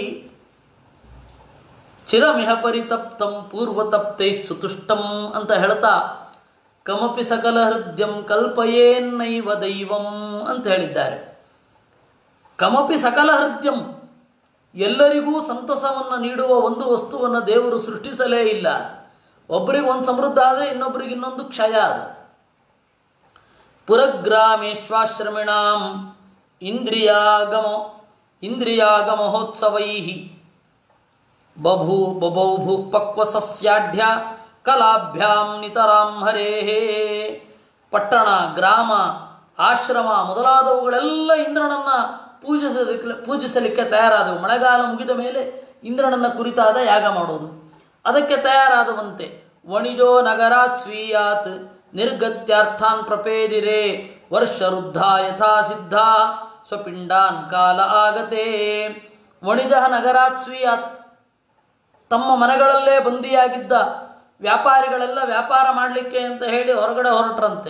ಚಿರಮಿಹ ಪರಿತಪ್ತಂ ಪೂರ್ವತಪ್ತೈ ಸುತುಷ್ಟಂ ಅಂತ ಹೇಳ್ತಾ ಕಮಪಿ ಸಕಲ ಹೃದಯಂ ಕಲ್ಪಯೇನ್ನೈವ ದೈವಂ ಅಂತ ಹೇಳಿದ್ದಾರೆ ಕಮಪಿ ಸಕಲ ಹೃದಯಂ ಎಲ್ಲರಿಗೂ ಸಂತಸವನ್ನು ನೀಡುವ ಒಂದು ವಸ್ತುವನ್ನು ದೇವರು ಸೃಷ್ಟಿಸಲೇ ಇಲ್ಲ ಒಬ್ಬರಿಗೆ ಒಂದು ಸಮೃದ್ಧ ಆದರೆ ಇನ್ನೊಬ್ಬರಿಗೆ ಇನ್ನೊಂದು ಕ್ಷಯ ಅದು ಪುರಗ್ರಾಮೇಶ್ವಾಶ್ರಮಿಣಾಂ ಇಂದ್ರಿಯಾಗಮ ಇಂದ್ರಿಯಾಗಮಹೋತ್ಸವೈ ಬಭೂ ಬಭೌಭು ಪಕ್ವಸಸ್ಯಾಢ್ಯ ಕಲಾಭ್ಯಾಂ ನಿತರಾಂ ಹರೇಹೇ ಪಟ್ಟಣ ಗ್ರಾಮ ಆಶ್ರಮ ಮೊದಲಾದವುಗಳೆಲ್ಲ ಇಂದ್ರನನ್ನ ಪೂಜಿಸಲಿಕ್ಕೆ ಪೂಜಿಸಲಿಕ್ಕೆ ತಯಾರಾದವು ಮಳೆಗಾಲ ಮುಗಿದ ಮೇಲೆ ಇಂದ್ರನನ್ನ ಕುರಿತಾದ ಯಾಗ ಮಾಡೋದು ಅದಕ್ಕೆ ತಯಾರಾದವಂತೆ ವಣಿಜೋ ನಗರಾತ್ ಸ್ವೀಯಾತ್ ನಿರ್ಗತ್ಯಾರ್ಥಾನ್ ಪ್ರಪೇದಿರೆ ವರ್ಷರುದ್ಧ ಯಥಾ ಸಿದ್ಧ ಸ್ವಪಿಂಡಾನ್ ಕಾಲ ಆಗತೆ ವಣಿಜ ನಗರಾತ್ ಸ್ವೀಯಾತ್ ತಮ್ಮ ಮನೆಗಳಲ್ಲೇ ಬಂದಿಯಾಗಿದ್ದ ವ್ಯಾಪಾರಿಗಳೆಲ್ಲ ವ್ಯಾಪಾರ ಮಾಡಲಿಕ್ಕೆ ಅಂತ ಹೇಳಿ ಹೊರಗಡೆ ಹೊರಟ್ರಂತೆ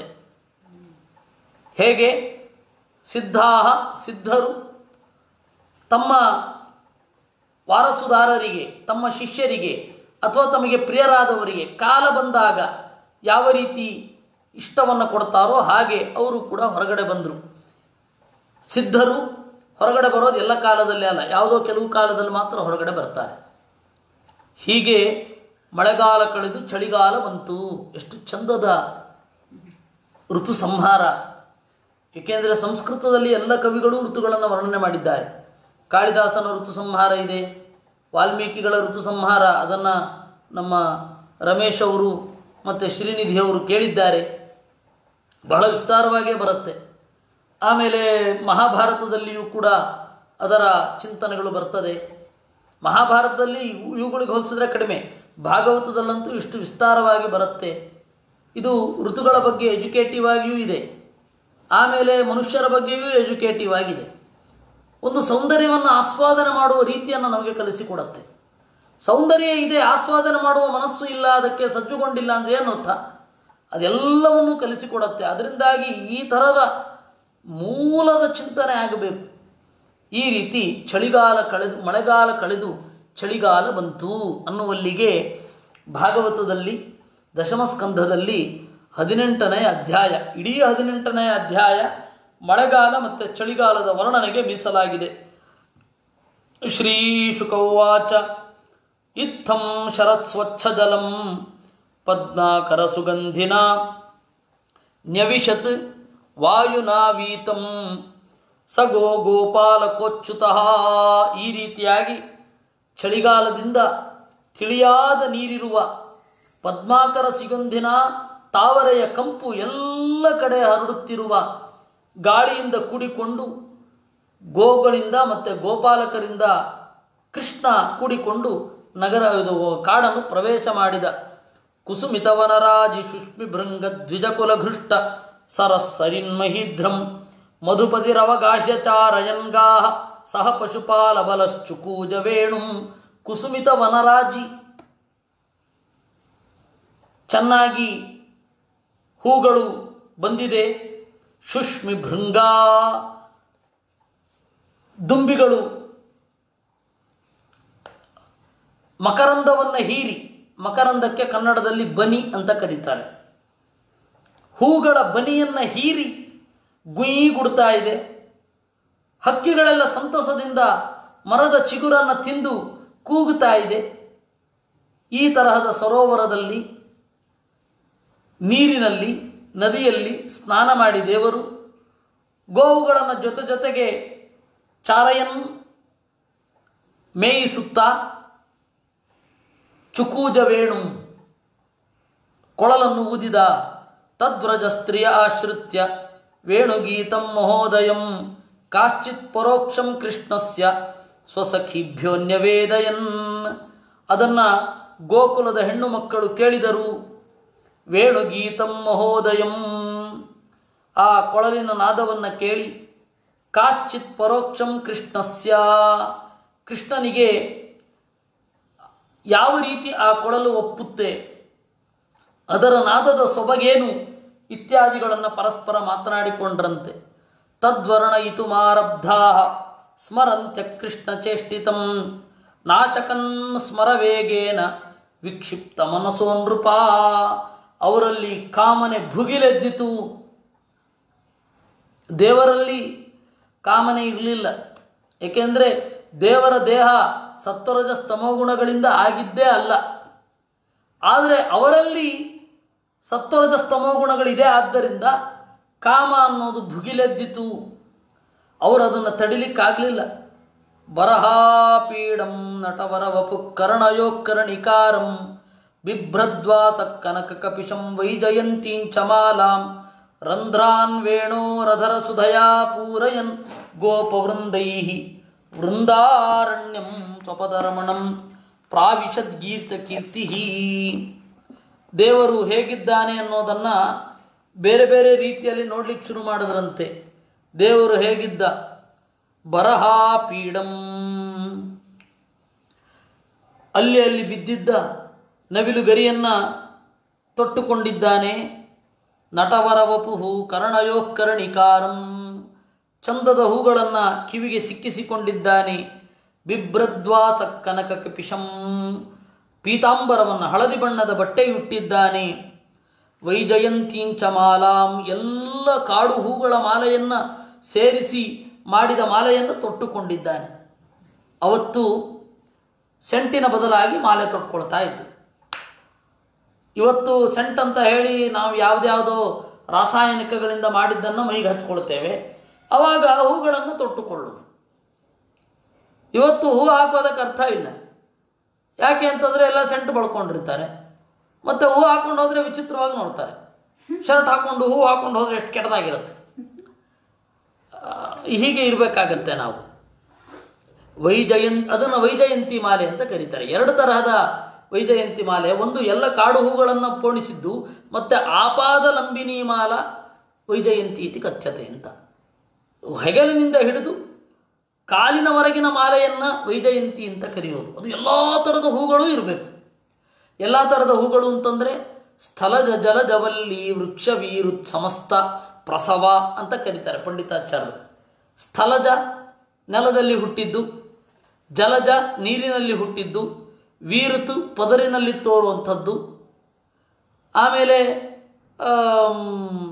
ಹೇಗೆ ಸಿದ್ಧಾಹ ಸಿದ್ಧರು ತಮ್ಮ ವಾರಸುದಾರರಿಗೆ ತಮ್ಮ ಶಿಷ್ಯರಿಗೆ ಅಥವಾ ತಮಗೆ ಪ್ರಿಯರಾದವರಿಗೆ ಕಾಲ ಬಂದಾಗ ಯಾವ ರೀತಿ ಇಷ್ಟವನ್ನು ಕೊಡ್ತಾರೋ ಹಾಗೆ ಅವರು ಕೂಡ ಹೊರಗಡೆ ಬಂದರು ಸಿದ್ಧರು ಹೊರಗಡೆ ಬರೋದು ಎಲ್ಲ ಕಾಲದಲ್ಲಿ ಅಲ್ಲ ಯಾವುದೋ ಕೆಲವು ಕಾಲದಲ್ಲಿ ಮಾತ್ರ ಹೊರಗಡೆ ಬರ್ತಾರೆ ಹೀಗೆ ಮಳೆಗಾಲ ಕಳೆದು ಚಳಿಗಾಲ ಬಂತು ಎಷ್ಟು ಚಂದದ ಋತು ಸಂಹಾರ ಏಕೆಂದರೆ ಸಂಸ್ಕೃತದಲ್ಲಿ ಎಲ್ಲ ಕವಿಗಳು ಋತುಗಳನ್ನು ವರ್ಣನೆ ಮಾಡಿದ್ದಾರೆ ಕಾಳಿದಾಸನ ಋತು ಸಂಹಾರ ಇದೆ ವಾಲ್ಮೀಕಿಗಳ ಋತು ಸಂಹಾರ ಅದನ್ನು ನಮ್ಮ ರಮೇಶ್ ಅವರು ಮತ್ತು ಶ್ರೀನಿಧಿ ಅವರು ಕೇಳಿದ್ದಾರೆ ಬಹಳ ವಿಸ್ತಾರವಾಗೇ ಬರುತ್ತೆ ಆಮೇಲೆ ಮಹಾಭಾರತದಲ್ಲಿಯೂ ಕೂಡ ಅದರ ಚಿಂತನೆಗಳು ಬರ್ತದೆ ಮಹಾಭಾರತದಲ್ಲಿ ಇವು- ಇವುಗಳಿಗೆ ಹೋಲಿಸಿದ್ರೆ ಕಡಿಮೆ ಭಾಗವತದಲ್ಲಂತೂ ಇಷ್ಟು ವಿಸ್ತಾರವಾಗಿ ಬರುತ್ತೆ ಇದು ಋತುಗಳ ಬಗ್ಗೆ ಎಜುಕೇಟಿವ್ ಆಗಿಯೂ ಇದೆ ಆಮೇಲೆ ಮನುಷ್ಯರ ಬಗ್ಗೆಯೂ ಎಜುಕೇಟಿವ್ ಆಗಿದೆ ಒಂದು ಸೌಂದರ್ಯವನ್ನು ಆಸ್ವಾದನೆ ಮಾಡುವ ರೀತಿಯನ್ನು ನಮಗೆ ಕಲಿಸಿಕೊಡುತ್ತೆ ಸೌಂದರ್ಯ ಇದೆ ಆಸ್ವಾದನೆ ಮಾಡುವ ಮನಸ್ಸು ಇಲ್ಲ ಅದಕ್ಕೆ ಸಜ್ಜುಗೊಂಡಿಲ್ಲ ಅಂದರೆ ಏನು ಅರ್ಥ ಅದೆಲ್ಲವನ್ನೂ ಕಲಿಸಿಕೊಡುತ್ತೆ ಅದರಿಂದಾಗಿ ಈ ಥರದ ಮೂಲದ ಚಿಂತನೆ ಆಗಬೇಕು ಈ ರೀತಿ ಚಳಿಗಾಲ ಕಳೆದು ಮಳೆಗಾಲ ಕಳೆದು ಚಳಿಗಾಲ ಬಂತು ಅನ್ನುವಲ್ಲಿಗೆ ಭಾಗವತದಲ್ಲಿ ದಶಮಸ್ಕಂಧದಲ್ಲಿ ಹದಿನೆಂಟನೇ ಅಧ್ಯಾಯ ಇಡೀ ಹದಿನೆಂಟನೇ ಅಧ್ಯಾಯ ಮಳೆಗಾಲ ಮತ್ತು ಚಳಿಗಾಲದ ವರ್ಣನೆಗೆ ಮೀಸಲಾಗಿದೆ ಶ್ರೀಶುಕೌವಾಚ ಇತ್ತಂ ಶರತ್ ಸ್ವಚ್ಛಜಲಂ ಪದ್ಮಾಕರ ಸುಗಂಧಿನ ನ್ಯವಿಶತ್ ವಾಯುನಾವೀತಂ ಸಗೋ ಗೋಪಾಲಕೋಚ್ಯುತಃ ಈ ರೀತಿಯಾಗಿ ಚಳಿಗಾಲದಿಂದ ತಿಳಿಯಾದ ನೀರಿರುವ ಪದ್ಮಾಕರ ಸುಗಂಧಿನ ತಾವರೆಯ ಕಂಪು ಎಲ್ಲ ಕಡೆ ಹರಡುತ್ತಿರುವ ಗಾಳಿಯಿಂದ ಕೂಡಿಕೊಂಡು ಗೋಗಳಿಂದ ಮತ್ತು ಗೋಪಾಲಕರಿಂದ ಕೃಷ್ಣ ಕೂಡಿಕೊಂಡು ನಗರ ಇದು ಕಾಡನ್ನು ಪ್ರವೇಶ ಮಾಡಿದ ಕುಸುಮಿತವನರಾಜಿ ಶುಷ್ಮಿ ಭೃಂಗ ದ್ವಿಜಕುಲಘೃಷ್ಟ ಸರಸ್ಸರಿನ್ಮಹೀಧ್ರಂ ಮಧುಪತಿರವಗಾಹ್ಯಚಾರಯನ್ಗಾ ಸಹ ಪಶುಪಾಲ ಬಲಶ್ಚುಕೂಜ ವೇಣುಂ ಕುಸುಮಿತ ವನರಾಜಿ ಚೆನ್ನಾಗಿ ಹೂಗಳು ಬಂದಿದೆ ಶುಷ್ಮಿ ಭೃಂಗ ದುಂಬಿಗಳು ಮಕರಂದವನ್ನು ಹೀರಿ ಮಕರಂದಕ್ಕೆ ಕನ್ನಡದಲ್ಲಿ ಬನಿ ಅಂತ ಕರೀತಾರೆ ಹೂಗಳ ಬನಿಯನ್ನು ಹೀರಿ ಗುಯಿ ಗುಡ್ತಾ ಇದೆ ಹಕ್ಕಿಗಳೆಲ್ಲ ಸಂತಸದಿಂದ ಮರದ ಚಿಗುರನ್ನು ತಿಂದು ಕೂಗುತ್ತಾ ಇದೆ ಈ ತರಹದ ಸರೋವರದಲ್ಲಿ ನೀರಿನಲ್ಲಿ ನದಿಯಲ್ಲಿ ಸ್ನಾನ ಮಾಡಿ ದೇವರು ಗೋವುಗಳನ್ನು ಜೊತೆ ಜೊತೆಗೆ ಚಾರಯನ್ ಮೇಯಿಸುತ್ತಾ ಚುಕೂಜ ವೇಣು ಕೊಳಲನ್ನು ಊದಿದ ತದ್ವ್ರಜ ಸ್ತ್ರೀಯ ಆಶ್ರಿತ್ಯ ವೇಣುಗೀತಂ ಮಹೋದಯಂ ಕಾಶ್ಚಿತ್ ಪರೋಕ್ಷಂ ಕೃಷ್ಣಸ್ಯ ಸ್ವಸಖಿಭ್ಯೋನ್ಯವೇದಯನ್ ಅದನ್ನು ಗೋಕುಲದ ಹೆಣ್ಣು ಮಕ್ಕಳು ಕೇಳಿದರು ವೇಣುಗೀತಂ ಮಹೋದಯಂ ಆ ಕೊಳಲಿನ ನಾದವನ್ನು ಕೇಳಿ ಕಾಶ್ಚಿತ್ ಪರೋಕ್ಷಂ ಕೃಷ್ಣಸ್ಯ ಕೃಷ್ಣನಿಗೆ ಯಾವ ರೀತಿ ಆ ಕೊಳಲು ಒಪ್ಪುತ್ತೆ ಅದರ ನಾದದ ಸೊಬಗೇನು ಇತ್ಯಾದಿಗಳನ್ನು ಪರಸ್ಪರ ಮಾತನಾಡಿಕೊಂಡ್ರಂತೆ ತದ್ವರ್ಣಯಿತು ಮಾರಬ್ಧಾ ಸ್ಮರಂತ್ಯ ಕೃಷ್ಣ ಚೇಷ್ಟಿತಂ ನಾಚಕನ್ ಸ್ಮರ ವೇಗೇನ ವಿಕ್ಷಿಪ್ತ ಮನಸೋ ನೃಪ ಅವರಲ್ಲಿ ಕಾಮನೆ ಭುಗಿಲೆದ್ದಿತು ದೇವರಲ್ಲಿ ಕಾಮನೆ ಇರಲಿಲ್ಲ ಏಕೆಂದರೆ ದೇವರ ದೇಹ ಸತ್ವರಜ ಸ್ತಮೋಗುಣಗಳಿಂದ ಆಗಿದ್ದೇ ಅಲ್ಲ ಆದರೆ ಅವರಲ್ಲಿ ಸತ್ವರಜ ಸ್ತಮೋಗುಣಗಳಿದೆ ಆದ್ದರಿಂದ ಕಾಮ ಅನ್ನೋದು ಭುಗಿಲೆದ್ದಿತು ಅವರು ಅದನ್ನು ತಡಿಲಿಕ್ಕಾಗಲಿಲ್ಲ ಬರಹಾಪೀಡಂ ನಟವರ ವಪು ಕರ್ಣಯೋಕರ್ಣಿಕಾರಂ ಬಿಭ್ರದ್ವಾತ ಕನಕ ಕಪಿಶಂ ವೈಜಯಂತೀಂಚ ಮಾಲಾಂ ರಂಧ್ರಾನ್ ವೇಣೋರಧರ ಸುಧಯಾ ಪೂರಯನ್ ಗೋಪವೃಂದೈ ವೃಂದಾರಣ್ಯಂ ಸ್ವಪದರಮಣಂ ಪ್ರಾವಿಶದ್ಗೀರ್ತ ಕೀರ್ತಿ ದೇವರು ಹೇಗಿದ್ದಾನೆ ಅನ್ನೋದನ್ನು ಬೇರೆ ಬೇರೆ ರೀತಿಯಲ್ಲಿ ನೋಡ್ಲಿಕ್ಕೆ ಶುರು ಮಾಡಿದ್ರಂತೆ ದೇವರು ಹೇಗಿದ್ದ ಬರಹಾಪೀಡಂ ಅಲ್ಲಿ ಅಲ್ಲಿ ಬಿದ್ದಿದ್ದ ನವಿಲು ಗರಿಯನ್ನು ತೊಟ್ಟುಕೊಂಡಿದ್ದಾನೆ ನಟವರ ವಪುಹು ಕರ್ಣಯೋಃಕರ್ಣಿಕಾರಂ ಚಂದದ ಹೂಗಳನ್ನು ಕಿವಿಗೆ ಸಿಕ್ಕಿಸಿಕೊಂಡಿದ್ದಾನೆ ಬಿಭ್ರದ್ವಾಸ ಕನಕ ಕಪಿಶಂ ಪೀತಾಂಬರವನ್ನು ಹಳದಿ ಬಣ್ಣದ ಬಟ್ಟೆಯುಟ್ಟಿದ್ದಾನೆ ವೈಜಯಂತೀಂಚ ಮಾಲಾಂ ಎಲ್ಲ ಕಾಡು ಹೂಗಳ ಮಾಲೆಯನ್ನು ಸೇರಿಸಿ ಮಾಡಿದ ಮಾಲೆಯನ್ನು ತೊಟ್ಟುಕೊಂಡಿದ್ದಾನೆ ಅವತ್ತು ಸೆಂಟಿನ ಬದಲಾಗಿ ಮಾಲೆ ತೊಟ್ಕೊಳ್ತಾ ಇದ್ದು ಇವತ್ತು ಸೆಂಟ್ ಅಂತ ಹೇಳಿ ನಾವು ಯಾವುದ್ಯಾವುದೋ ರಾಸಾಯನಿಕಗಳಿಂದ ಮಾಡಿದ್ದನ್ನು ಮೈಗೆ ಹಚ್ಕೊಳ್ತೇವೆ ಆವಾಗ ಹೂಗಳನ್ನು ತೊಟ್ಟುಕೊಳ್ಳೋದು ಇವತ್ತು ಹೂ ಹಾಕೋದಕ್ಕೆ ಅರ್ಥ ಇಲ್ಲ ಯಾಕೆ ಅಂತಂದರೆ ಎಲ್ಲ ಸೆಂಟ್ ಬಳ್ಕೊಂಡಿರ್ತಾರೆ ಮತ್ತು ಹೂ ಹಾಕೊಂಡು ಹೋದರೆ ವಿಚಿತ್ರವಾಗಿ ನೋಡ್ತಾರೆ ಶರ್ಟ್ ಹಾಕೊಂಡು ಹೂ ಹಾಕೊಂಡು ಹೋದರೆ ಎಷ್ಟು ಕೆಟ್ಟದಾಗಿರುತ್ತೆ ಆ, ಹೀಗೆ ಇರಬೇಕಾಗತ್ತೆ ನಾವು ವೈಜಯಂತ್ ಅದನ್ನು ವೈಜಯಂತಿ ಮಾಲೆ ಅಂತ ಕರೀತಾರೆ ಎರಡು ತರಹದ ವೈಜಯಂತಿ ಮಾಲೆ ಒಂದು ಎಲ್ಲ ಕಾಡು ಹೂಗಳನ್ನು ಪೋಣಿಸಿದ್ದು ಮತ್ತು ಆಪಾದ ಲಂಬಿನಿ ಮಾಲ ವೈಜಯಂತಿ ಇತಿ ಕಥ್ಯತೆ ಅಂತ ಹೆಗಲಿನಿಂದ ಹಿಡಿದು ಕಾಲಿನವರೆಗಿನ ಮಾಲೆಯನ್ನು ವೈಜಯಂತಿ ಅಂತ ಕರೆಯೋದು ಅದು ಎಲ್ಲ ಥರದ ಹೂಗಳು ಇರಬೇಕು ಎಲ್ಲ ಥರದ ಹೂಗಳು ಅಂತಂದರೆ ಸ್ಥಳಜ ಜಲಜವಲ್ಲಿ ವೃಕ್ಷವೀರುತ್ ಸಮಸ್ತ ಪ್ರಸವ ಅಂತ ಕರೀತಾರೆ ಪಂಡಿತಾಚಾರ್ಯರು ಸ್ಥಳಜ ನೆಲದಲ್ಲಿ ಹುಟ್ಟಿದ್ದು ಜಲಜ ನೀರಿನಲ್ಲಿ ಹುಟ್ಟಿದ್ದು ವೀರುತು ಪದರಿನಲ್ಲಿ ತೋರುವಂಥದ್ದು ಆಮೇಲೆ ಆಮ್,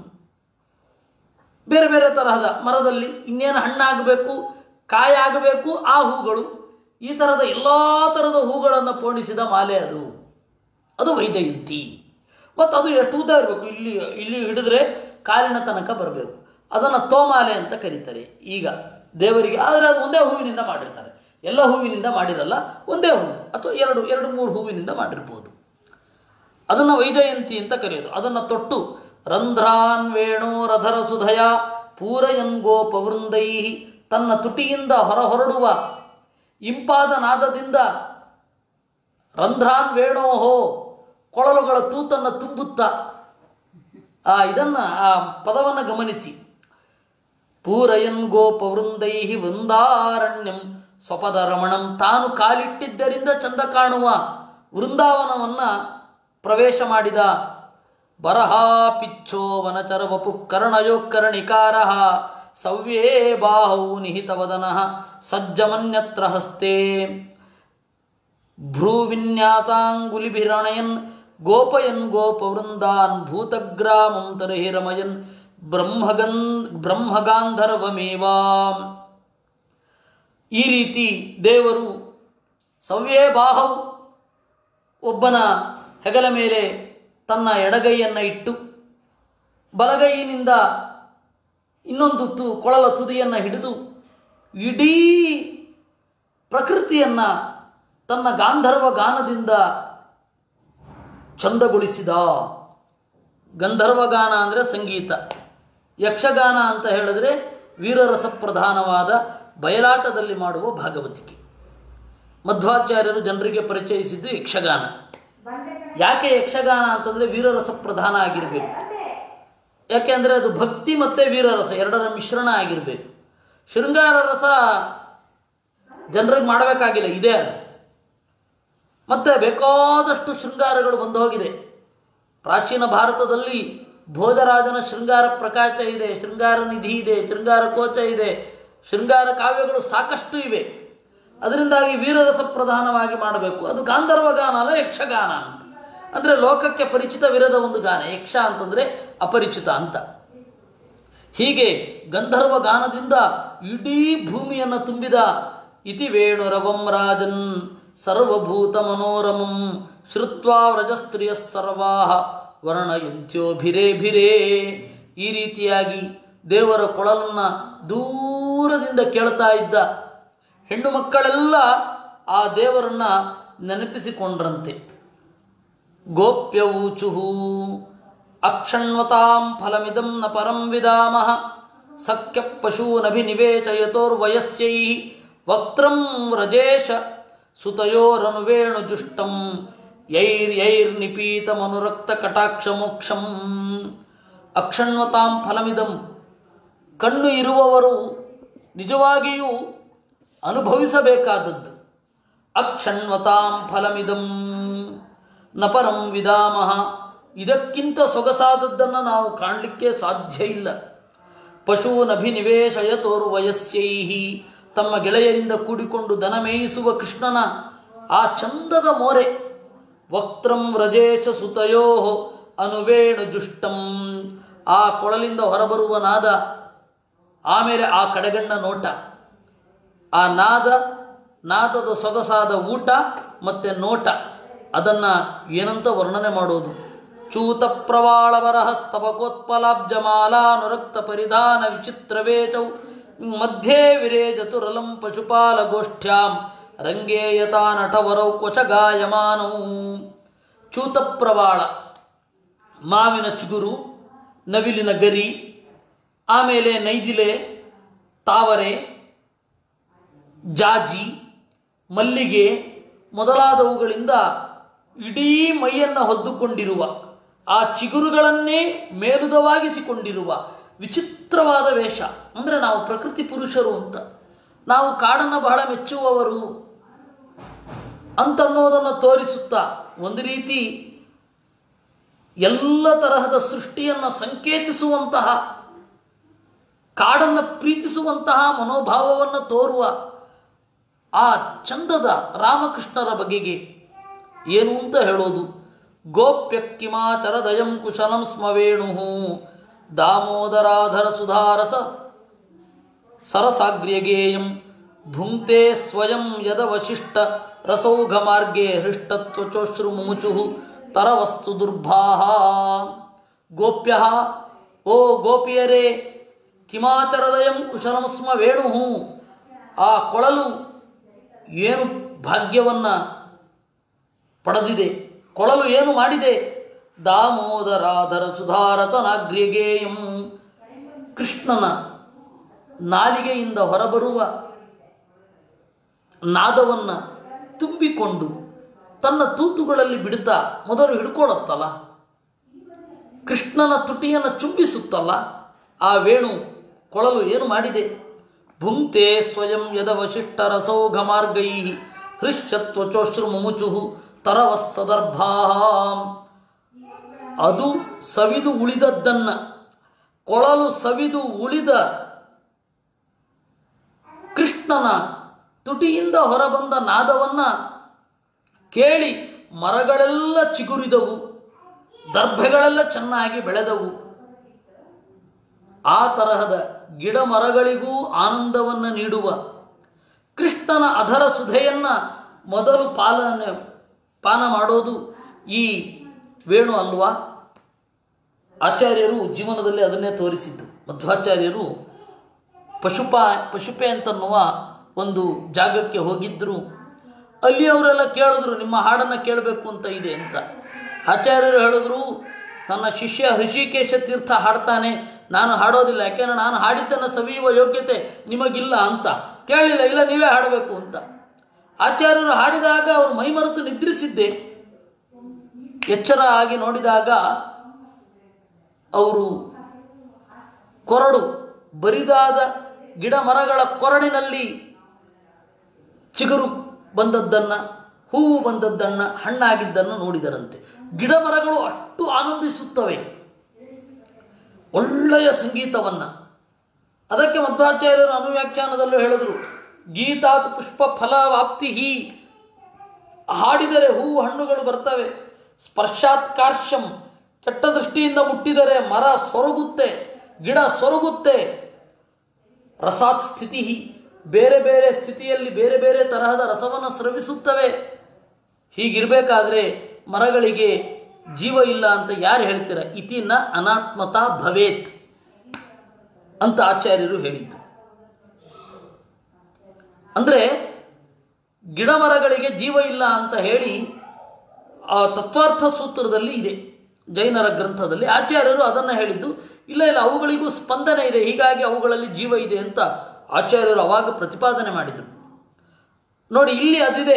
ಬೇರೆ ಬೇರೆ ತರಹದ ಮರದಲ್ಲಿ ಇನ್ನೇನು ಹಣ್ಣಾಗಬೇಕು ಕಾಯಾಗಬೇಕು ಆ ಹೂಗಳು ಈ ಥರದ ಎಲ್ಲ ಥರದ ಹೂಗಳನ್ನು ಪೋಣಿಸಿದ ಮಾಲೆ ಅದು ಅದು ವೈಜಯಂತಿ ಮತ್ತು ಅದು ಎಷ್ಟು ಉದ್ದ ಇರಬೇಕು ಇಲ್ಲಿ ಇಲ್ಲಿ ಹಿಡಿದ್ರೆ ಕಾಲಿನ ತನಕ ಬರಬೇಕು ಅದನ್ನು ತೋಮಾಲೆ ಅಂತ ಕರೀತಾರೆ ಈಗ ದೇವರಿಗೆ ಆದರೆ ಅದು ಒಂದೇ ಹೂವಿನಿಂದ ಮಾಡಿರ್ತಾರೆ ಎಲ್ಲ ಹೂವಿನಿಂದ ಮಾಡಿರಲ್ಲ ಒಂದೇ ಹೂವು ಅಥವಾ ಎರಡು ಎರಡು ಮೂರು ಹೂವಿನಿಂದ ಮಾಡಿರ್ಬೋದು ಅದನ್ನು ವೈಜಯಂತಿ ಅಂತ ಕರೆಯೋದು ಅದನ್ನು ತೊಟ್ಟು ರಂಧ್ರಾನ್ ವೇಣು ರಧರ ಸುಧಯ ಪೂರಯನ್ ಗೋಪವೃಂದೈ ತನ್ನ ತುಟಿಯಿಂದ ಹೊರಹೊರಡುವ ಇಂಪಾದ ನಾದದಿಂದ ರಂಧ್ರಾನ್ ವೇಣೋಹೋ ಕೊಳಲುಗಳ ತೂತನ್ನು ತುಂಬುತ್ತಾ ಆ ಇದನ್ನು ಆ ಪದವನ್ನು ಗಮನಿಸಿ ಪೂರಯನ್ ಗೋಪವೃಂದೈ ವೃಂದಾರಣ್ಯಂ ಸ್ವಪದ ರಮಣಂ ತಾನು ಕಾಲಿಟ್ಟಿದ್ದರಿಂದ ಚಂದ ಕಾಣುವ ವೃಂದಾವನವನ್ನು ಪ್ರವೇಶ ಮಾಡಿದ ಬರಹ ಪಿಚ್ಚೋ ವನಚರ ವಪು ಕರ್ಣಯೋಕರ್ಣಿಕಾರ ಸವ್ಯೇ ಬಾಹೌ ನಿಹಿತವದನ ಸಜ್ಜಮನ್ಯತ್ರ ಹಸ್ತೆ ಭ್ರೂವಿನ್ಯಾಸಾಂಗುಲಿಭಿರಣಯನ್ ಗೋಪಯನ್ ಗೋಪವೃಂದಾನ್ ಭೂತಗ್ರಾಮಂ ತರ್ಹಿ ರಮಯನ್ ಬ್ರಹ್ಮಗನ್ ಬ್ರಹ್ಮಗಾಂಧರ್ವಮೇವಾ ಈ ರೀತಿ ದೇವರು ಸವ್ಯೇ ಬಾಹೌ ಒಬ್ಬನ ಹೆಗಲ ಮೇಲೆ ತನ್ನ ಎಡಗೈಯನ್ನು ಇಟ್ಟು ಬಲಗೈಯಿನಿಂದ ಇನ್ನೊಂದು ತು ಕೊಳಲ ತುದಿಯನ್ನು ಹಿಡಿದು ಇಡೀ ಪ್ರಕೃತಿಯನ್ನು ತನ್ನ ಗಾಂಧರ್ವ ಗಾನದಿಂದ ಚಂದಗೊಳಿಸಿದ ಗಂಧರ್ವಗಾನ ಅಂದರೆ ಸಂಗೀತ ಯಕ್ಷಗಾನ ಅಂತ ಹೇಳಿದ್ರೆ ವೀರರಸ ಪ್ರಧಾನವಾದ ಬಯಲಾಟದಲ್ಲಿ ಮಾಡುವ ಭಾಗವತಿಕೆ ಮಧ್ವಾಚಾರ್ಯರು ಜನರಿಗೆ ಪರಿಚಯಿಸಿದ್ದು ಯಕ್ಷಗಾನ ಯಾಕೆ ಯಕ್ಷಗಾನ ಅಂತಂದರೆ ವೀರರಸ ಪ್ರಧಾನ ಆಗಿರಬೇಕು ಯಾಕೆ ಅಂದರೆ ಅದು ಭಕ್ತಿ ಮತ್ತು ವೀರರಸ ಎರಡರ ಮಿಶ್ರಣ ಆಗಿರಬೇಕು ಶೃಂಗಾರ ರಸ ಜನರಿಗೆ ಮಾಡಬೇಕಾಗಿಲ್ಲ ಇದೇ ಅದು ಮತ್ತೆ ಬೇಕಾದಷ್ಟು ಶೃಂಗಾರಗಳು ಬಂದು ಹೋಗಿದೆ ಪ್ರಾಚೀನ ಭಾರತದಲ್ಲಿ ಭೋಜರಾಜನ ಶೃಂಗಾರ ಪ್ರಕಾಶ ಇದೆ ಶೃಂಗಾರ ನಿಧಿ ಇದೆ ಶೃಂಗಾರ ಕೋಚ ಇದೆ ಶೃಂಗಾರ ಕಾವ್ಯಗಳು ಸಾಕಷ್ಟು ಇವೆ ಅದರಿಂದಾಗಿ ವೀರರಸ ಪ್ರಧಾನವಾಗಿ ಮಾಡಬೇಕು ಅದು ಗಾಂಧರ್ವ ಗಾನ ಅಲ್ಲ ಯಕ್ಷಗಾನ ಅಂತ ಅಂದರೆ ಲೋಕಕ್ಕೆ ಪರಿಚಿತವಿರದ ಒಂದು ಗಾನ ಯಕ್ಷ ಅಂತಂದರೆ ಅಪರಿಚಿತ ಅಂತ ಹೀಗೆ ಗಂಧರ್ವ ಗಾನದಿಂದ ಇಡೀ ಭೂಮಿಯನ್ನು ತುಂಬಿದ ಇತಿ ವೇಣುರವಂ ರಾಜನ್ ಸರ್ವಭೂತ ಮನೋರಮಂ ಶ್ರುತ್ವಾ ವ್ರಜಸ್ತ್ರೀಯ ಸರ್ವಾಹ ವರ್ಣಯಂತ್ಯೋಭಿರೇಭಿರೇ ಈ ರೀತಿಯಾಗಿ ದೇವರ ಕೊಳಲನ್ನು ದೂರದಿಂದ ಕೇಳ್ತಾ ಇದ್ದ ಹೆಣ್ಣು ಮಕ್ಕಳೆಲ್ಲ ಆ ದೇವರನ್ನ ನೆನಪಿಸಿಕೊಂಡ್ರಂತೆ ಗೋಪ್ಯವೂಚುಹು ಅಕ್ಷಣ್ವತಾಂ ಫಲಮಿದಂ ನ ಪರಂ ವಿದಾಮಃ ಸಖ್ಯ ಪಶೂನಭಿನಿವೇಚಯತೋರ್ವಯಸ್ಯೈ ವಕ್ತ್ರಂ ವ್ರಜೇಶ ಸುತಯೋರನುವೇಣು ಜುಷ್ಟಂ ಯೈರ್ಯೈರ್ನಿಪೀತಮನುರಕ್ತ ಕಟಾಕ್ಷ ಮೋಕ್ಷಂ ಅಕ್ಷಣ್ವತಾಂ ಫಲಮಿದಂ ಕಣ್ಣು ಇರುವವರು ನಿಜವಾಗಿಯೂ ಅನುಭವಿಸಬೇಕಾದದ್ದು ಅಕ್ಷಣ್ವತಾಂ ಫಲಮಿದಂ ನಪರಂ ವಿದಾಮಹ ಇದಕ್ಕಿಂತ ಸೊಗಸಾದದ್ದನ್ನು ನಾವು ಕಾಣಲಿಕ್ಕೆ ಸಾಧ್ಯ ಇಲ್ಲ ಪಶೂನಭಿನಿವೇಶಯತೋರು ವಯಸ್ಸೈ ತಮ್ಮ ಗೆಳೆಯರಿಂದ ಕೂಡಿಕೊಂಡು ದನ ಮೇಯಿಸುವ ಕೃಷ್ಣನ ಆ ಚಂದದ ಮೋರೆ ವಕ್ತ್ರಂ ವ್ರಜೇಶ ಸುತಯೋ ಅನುವೇಣು ಜುಷ್ಟಂ ಆ ಕೊಳಲಿಂದ ಹೊರಬರುವ ನಾದ ಆಮೇಲೆ ಆ ಕಡೆಗಣ್ಣ ನೋಟ ಆ ನಾದ ನಾದದ ಸೊಗಸಾದ ಊಟ ಮತ್ತು ನೋಟ ಅದನ್ನು ಏನಂತ ವರ್ಣನೆ ಮಾಡೋದು ಚೂತ ಪ್ರವಾಳ ಬರಹ ಸ್ತಬಕೋತ್ಪಲಾಬ್ಜಮಾಲಾನುರಕ್ತ ಪರಿಧಾನ ವಿಚಿತ್ರವೇಚೌ ಮಧ್ಯೆ ವಿರೇಜತುರಲಂ ಪಶುಪಾಲ ಗೋಷ್ಠ್ಯಾಂ ರಂಗೇಯತಾ ನಟವರೌ ಕ್ವಚ ಗಾಯಮಾನೌ ಚೂತ ಪ್ರವಾಳ ಮಾವಿನ ಚಿಗುರು ನವಿಲಿನ ಗರಿ ಆಮೇಲೆ ನೈದಿಲೆ ತಾವರೆ ಜಾಜಿ ಮಲ್ಲಿಗೆ ಮೊದಲಾದವುಗಳಿಂದ ಇಡೀ ಮೈಯನ್ನು ಹೊದ್ದುಕೊಂಡಿರುವ ಆ ಚಿಗುರುಗಳನ್ನೇ ಮೇಲುದವಾಗಿಸಿಕೊಂಡಿರುವ ವಿಚಿತ್ರವಾದ ವೇಷ ಅಂದರೆ ನಾವು ಪ್ರಕೃತಿ ಪುರುಷರು ಅಂತ ನಾವು ಕಾಡನ್ನು ಬಹಳ ಮೆಚ್ಚುವವರು ಅಂತನ್ನೋದನ್ನು ತೋರಿಸುತ್ತಾ ಒಂದು ರೀತಿ ಎಲ್ಲ ತರಹದ ಸೃಷ್ಟಿಯನ್ನು ಸಂಕೇತಿಸುವಂತಹ ಕಾಡನ್ನು ಪ್ರೀತಿಸುವಂತಹ ಮನೋಭಾವವನ್ನು ತೋರುವ ಆ ಚಂದದ ರಾಮಕೃಷ್ಣರ ಬಗೆಗೆ ಏನು ಅಂತ ಹೇಳೋದು ಗೋಪ್ಯ ಕಿಮಾಚರ ದಯಂ ಕುಶಲಂ ಸ್ಮವೇಣು ದಾಮೋದರಾಧರ ಸುಧಾರಸ ಸರಸಾಗ್ರ್ಯಗೇಯಂ ಭುಂಕ್ತೆ ಸ್ವಯಂ ಯದವಶಿಷ್ಟ ರಸೌಘ ಮಾರ್ಗೆ ಹೃಷ್ಟತ್ವಚೋಶ್ರು ಮುಮುಚು ತರವಸ್ತು ದುರ್ಭಾಹ ಗೋಪ್ಯ ಓ ಗೋಪಿಯರೇ ಕಿಮಾಚರದಯಂ ಕುಶಲಮಸ್ಮ ವೇಣು ಆ ಕೊಳಲು ಏನು ಭಾಗ್ಯವನ್ನು ಪಡೆದಿದೆ ಕೊಳಲು ಏನು ಮಾಡಿದೆ ದಾಮೋದರಾಧರ ಸುಧಾರತನಾಗ್ರಿಗೇಯಂ ಕೃಷ್ಣನ ನಾಲಿಗೆಯಿಂದ ಹೊರಬರುವ ನಾದವನ್ನು ತುಂಬಿಕೊಂಡು ತನ್ನ ತೂತುಗಳಲ್ಲಿ ಬಿಡುತ್ತಾ ಮೊದಲು ಹಿಡ್ಕೊಳ್ಳುತ್ತಲ್ಲ ಕೃಷ್ಣನ ತುಟಿಯನ್ನು ಚುಂಬಿಸುತ್ತಲ್ಲ ಆ ವೇಣು ಕೊಳಲು ಏನು ಮಾಡಿದೆ ಭುಂಕ್ತೆ ಸ್ವಯಂ ಯದವಶಿಷ್ಟ ರಸೌಘ ಮಾರ್ಗೈ ಹೃಶ್ಚತ್ವಚೋಶ್ರು ಮುಮುಚು ತರವಸ್ಸದರ್ಭಾ ಅದು ಸವಿದು ಉಳಿದದ್ದನ್ನ ಕೊಳಲು ಸವಿದು ಉಳಿದ ಕೃಷ್ಣನ ತುಟಿಯಿಂದ ಹೊರಬಂದ ನಾದವನ್ನ ಕೇಳಿ ಮರಗಳೆಲ್ಲ ಚಿಗುರಿದವು ದರ್ಭೆಗಳೆಲ್ಲ ಚೆನ್ನಾಗಿ ಬೆಳೆದವು ಆ ತರಹದ ಗಿಡ ಮರಗಳಿಗೂ ಆನಂದವನ್ನು ನೀಡುವ ಕೃಷ್ಣನ ಅಧರ ಸುಧೆಯನ್ನ ಮೊದಲು ಪಾಲನೆ ಪಾನ ಮಾಡೋದು ಈ ವೇಣು ಅಲ್ವಾ ಆಚಾರ್ಯರು ಜೀವನದಲ್ಲಿ ಅದನ್ನೇ ತೋರಿಸಿದ್ದು ಮಧ್ವಾಚಾರ್ಯರು ಪಶುಪ ಪಶುಪೆ ಅಂತನ್ನುವ ಒಂದು ಜಾಗಕ್ಕೆ ಹೋಗಿದ್ದರು ಅಲ್ಲಿ ಅವರೆಲ್ಲ ಕೇಳಿದ್ರು ನಿಮ್ಮ ಹಾಡನ್ನು ಕೇಳಬೇಕು ಅಂತ ಇದೆ ಅಂತ ಆಚಾರ್ಯರು ಹೇಳಿದ್ರು ನನ್ನ ಶಿಷ್ಯ ಹೃಷಿಕೇಶ ತೀರ್ಥ ಹಾಡ್ತಾನೆ ನಾನು ಹಾಡೋದಿಲ್ಲ ಯಾಕೆಂದ್ರೆ ನಾನು ಹಾಡಿದ್ದನ್ನು ಸವಿಯುವ ಯೋಗ್ಯತೆ ನಿಮಗಿಲ್ಲ ಅಂತ ಕೇಳಿಲ್ಲ ಇಲ್ಲ ನೀವೇ ಹಾಡಬೇಕು ಅಂತ ಆಚಾರ್ಯರು ಹಾಡಿದಾಗ ಅವರು ಮೈಮರೆತು ನಿದ್ರಿಸಿದ್ದೆ ಎಚ್ಚರ ಆಗಿ ನೋಡಿದಾಗ ಅವರು ಕೊರಡು ಬರಿದಾದ ಗಿಡ ಮರಗಳ ಕೊರಡಿನಲ್ಲಿ ಚಿಗುರು ಬಂದದ್ದನ್ನು ಹೂವು ಬಂದದ್ದನ್ನು ಹಣ್ಣಾಗಿದ್ದನ್ನು ನೋಡಿದರಂತೆ ಗಿಡ ಮರಗಳು ಅಷ್ಟು ಆನಂದಿಸುತ್ತವೆ ಒಳ್ಳೆಯ ಸಂಗೀತವನ್ನು ಅದಕ್ಕೆ ಮಧ್ವಾಚಾರ್ಯರು ಅನುವ್ಯಾಖ್ಯಾನದಲ್ಲೂ ಹೇಳಿದರು ಗೀತಾತ್ ಪುಷ್ಪ ಫಲವಾಪ್ತಿ ಹಾಡಿದರೆ ಹೂವು ಹಣ್ಣುಗಳು ಬರ್ತವೆ ಸ್ಪರ್ಶಾತ್ ಕಾರ್ಶ್ಯಂ ಕೆಟ್ಟ ದೃಷ್ಟಿಯಿಂದ ಮುಟ್ಟಿದರೆ ಮರ ಸೊರಗುತ್ತೆ ಗಿಡ ಸೊರಗುತ್ತೆ ರಸಾತ್ ಸ್ಥಿತಿ ಬೇರೆ ಬೇರೆ ಸ್ಥಿತಿಯಲ್ಲಿ ಬೇರೆ ಬೇರೆ ತರಹದ ರಸವನ್ನು ಸ್ರವಿಸುತ್ತವೆ ಹೀಗಿರಬೇಕಾದ್ರೆ ಮರಗಳಿಗೆ ಜೀವ ಇಲ್ಲ ಅಂತ ಯಾರು ಹೇಳ್ತೀರ ಇತಿನ ಅನಾತ್ಮತಾ ಭವೇತ್ ಅಂತ ಆಚಾರ್ಯರು ಹೇಳಿದ್ದು ಅಂದರೆ ಗಿಡ ಮರಗಳಿಗೆ ಜೀವ ಇಲ್ಲ ಅಂತ ಹೇಳಿ ಆ ತತ್ವಾರ್ಥ ಸೂತ್ರದಲ್ಲಿ ಇದೆ ಜೈನರ ಗ್ರಂಥದಲ್ಲಿ ಆಚಾರ್ಯರು ಅದನ್ನು ಹೇಳಿದ್ದು ಇಲ್ಲ ಇಲ್ಲ ಅವುಗಳಿಗೂ ಸ್ಪಂದನೆ ಇದೆ ಹೀಗಾಗಿ ಅವುಗಳಲ್ಲಿ ಜೀವ ಇದೆ ಅಂತ ಆಚಾರ್ಯರು ಅವಾಗ ಪ್ರತಿಪಾದನೆ ಮಾಡಿದರು ನೋಡಿ ಇಲ್ಲಿ ಅದಿದೆ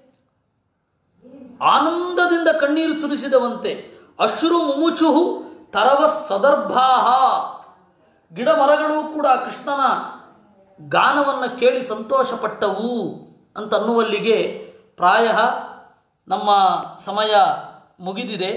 ಆನಂದದಿಂದ ಕಣ್ಣೀರು ಸುರಿಸಿದವಂತೆ ಅಶ್ರು ಮುಮುಚುಹು ತರವ ಸದರ್ಭಾಹ ಗಿಡ ಮರಗಳು ಕೂಡ ಕೃಷ್ಣನ ಗಾನವನ್ನು ಕೇಳಿ ಸಂತೋಷಪಟ್ಟವು ಅಂತನ್ನುವಲ್ಲಿಗೆ ಪ್ರಾಯ ನಮ್ಮ ಸಮಯ ಮುಗಿದಿದೆ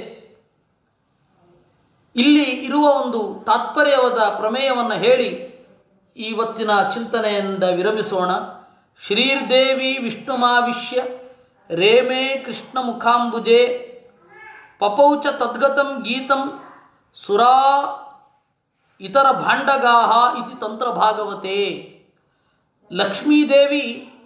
ಇಲ್ಲಿ ಇರುವ ಒಂದು ತಾತ್ಪರ್ಯವಾದ ಪ್ರಮೇಯವನ್ನು ಹೇಳಿ ಇವತ್ತಿನ ಚಿಂತನೆಯಿಂದ ವಿರಮಿಸೋಣ ಶ್ರೀರ್ದೇವಿ ವಿಷ್ಣುಮಾವಿಶ್ಯ ರೇಮೇ ಕೃಷ್ಣ ಮುಖಾಂಬುಜೆ ಪಪೌಚ ತದ್ಗತಂ ಗೀತಂ ಸುರಾ ಇತರ ಭಾಂಡಗಾಹ ಇತಿ ತಂತ್ರಭಾಗವತೆ ಲಕ್ಷ್ಮೀದೇವಿ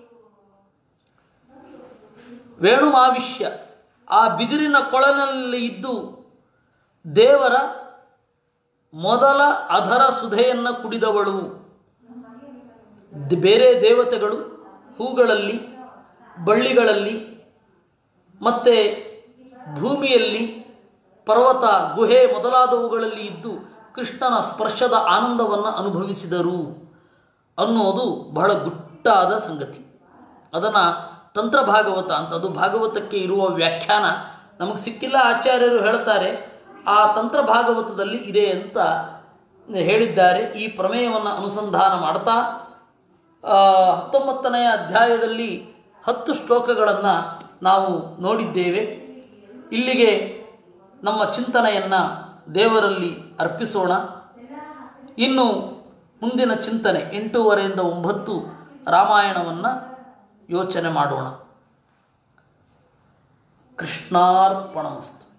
ವೇಣುಮಾವಿಷ್ಯ ಆ ಬಿದಿರಿನ ಕೊಳನಲ್ಲಿ ಇದ್ದು ದೇವರ ಮೊದಲ ಅಧರ ಸುಧೆಯನ್ನು ಕುಡಿದವಳು ದ್- ಬೇರೆ ದೇವತೆಗಳು ಹೂಗಳಲ್ಲಿ ಬಳ್ಳಿಗಳಲ್ಲಿ ಮತ್ತು ಭೂಮಿಯಲ್ಲಿ ಪರ್ವತ ಗುಹೆ ಮೊದಲಾದವುಗಳಲ್ಲಿ ಇದ್ದು ಕೃಷ್ಣನ ಸ್ಪರ್ಶದ ಆನಂದವನ್ನು ಅನುಭವಿಸಿದರು ಅನ್ನೋದು ಬಹಳ ಗುಟ್ಟಾದ ಸಂಗತಿ ಅದನ್ನು ತಂತ್ರ ಭಾಗವತ ಅಂತ ಅದು ಭಾಗವತಕ್ಕೆ ಇರುವ ವ್ಯಾಖ್ಯಾನ ನಮಗೆ ಸಿಕ್ಕಿಲ್ಲ ಆಚಾರ್ಯರು ಹೇಳ್ತಾರೆ ಆ ತಂತ್ರ ಭಾಗವತದಲ್ಲಿ ಇದೆ ಅಂತ ಹೇಳಿದ್ದಾರೆ ಈ ಪ್ರಮೇಯವನ್ನು ಅನುಸಂಧಾನ ಮಾಡ್ತಾ ಆ, ಹತ್ತೊಂಬತ್ತನೆಯ ಅಧ್ಯಾಯದಲ್ಲಿ ಹತ್ತು ಶ್ಲೋಕಗಳನ್ನು ನಾವು ನೋಡಿದ್ದೇವೆ ಇಲ್ಲಿಗೆ ನಮ್ಮ ಚಿಂತನೆಯನ್ನು ದೇವರಲ್ಲಿ ಅರ್ಪಿಸೋಣ ಇನ್ನು ಮುಂದಿನ ಚಿಂತನೆ ಎಂಟೂವರೆಯಿಂದ ಒಂಬತ್ತು ರಾಮಾಯಣವನ್ನು ಯೋಚನೆ ಮಾಡೋಣ ಕೃಷ್ಣಾರ್ಪಣಮಸ್ತು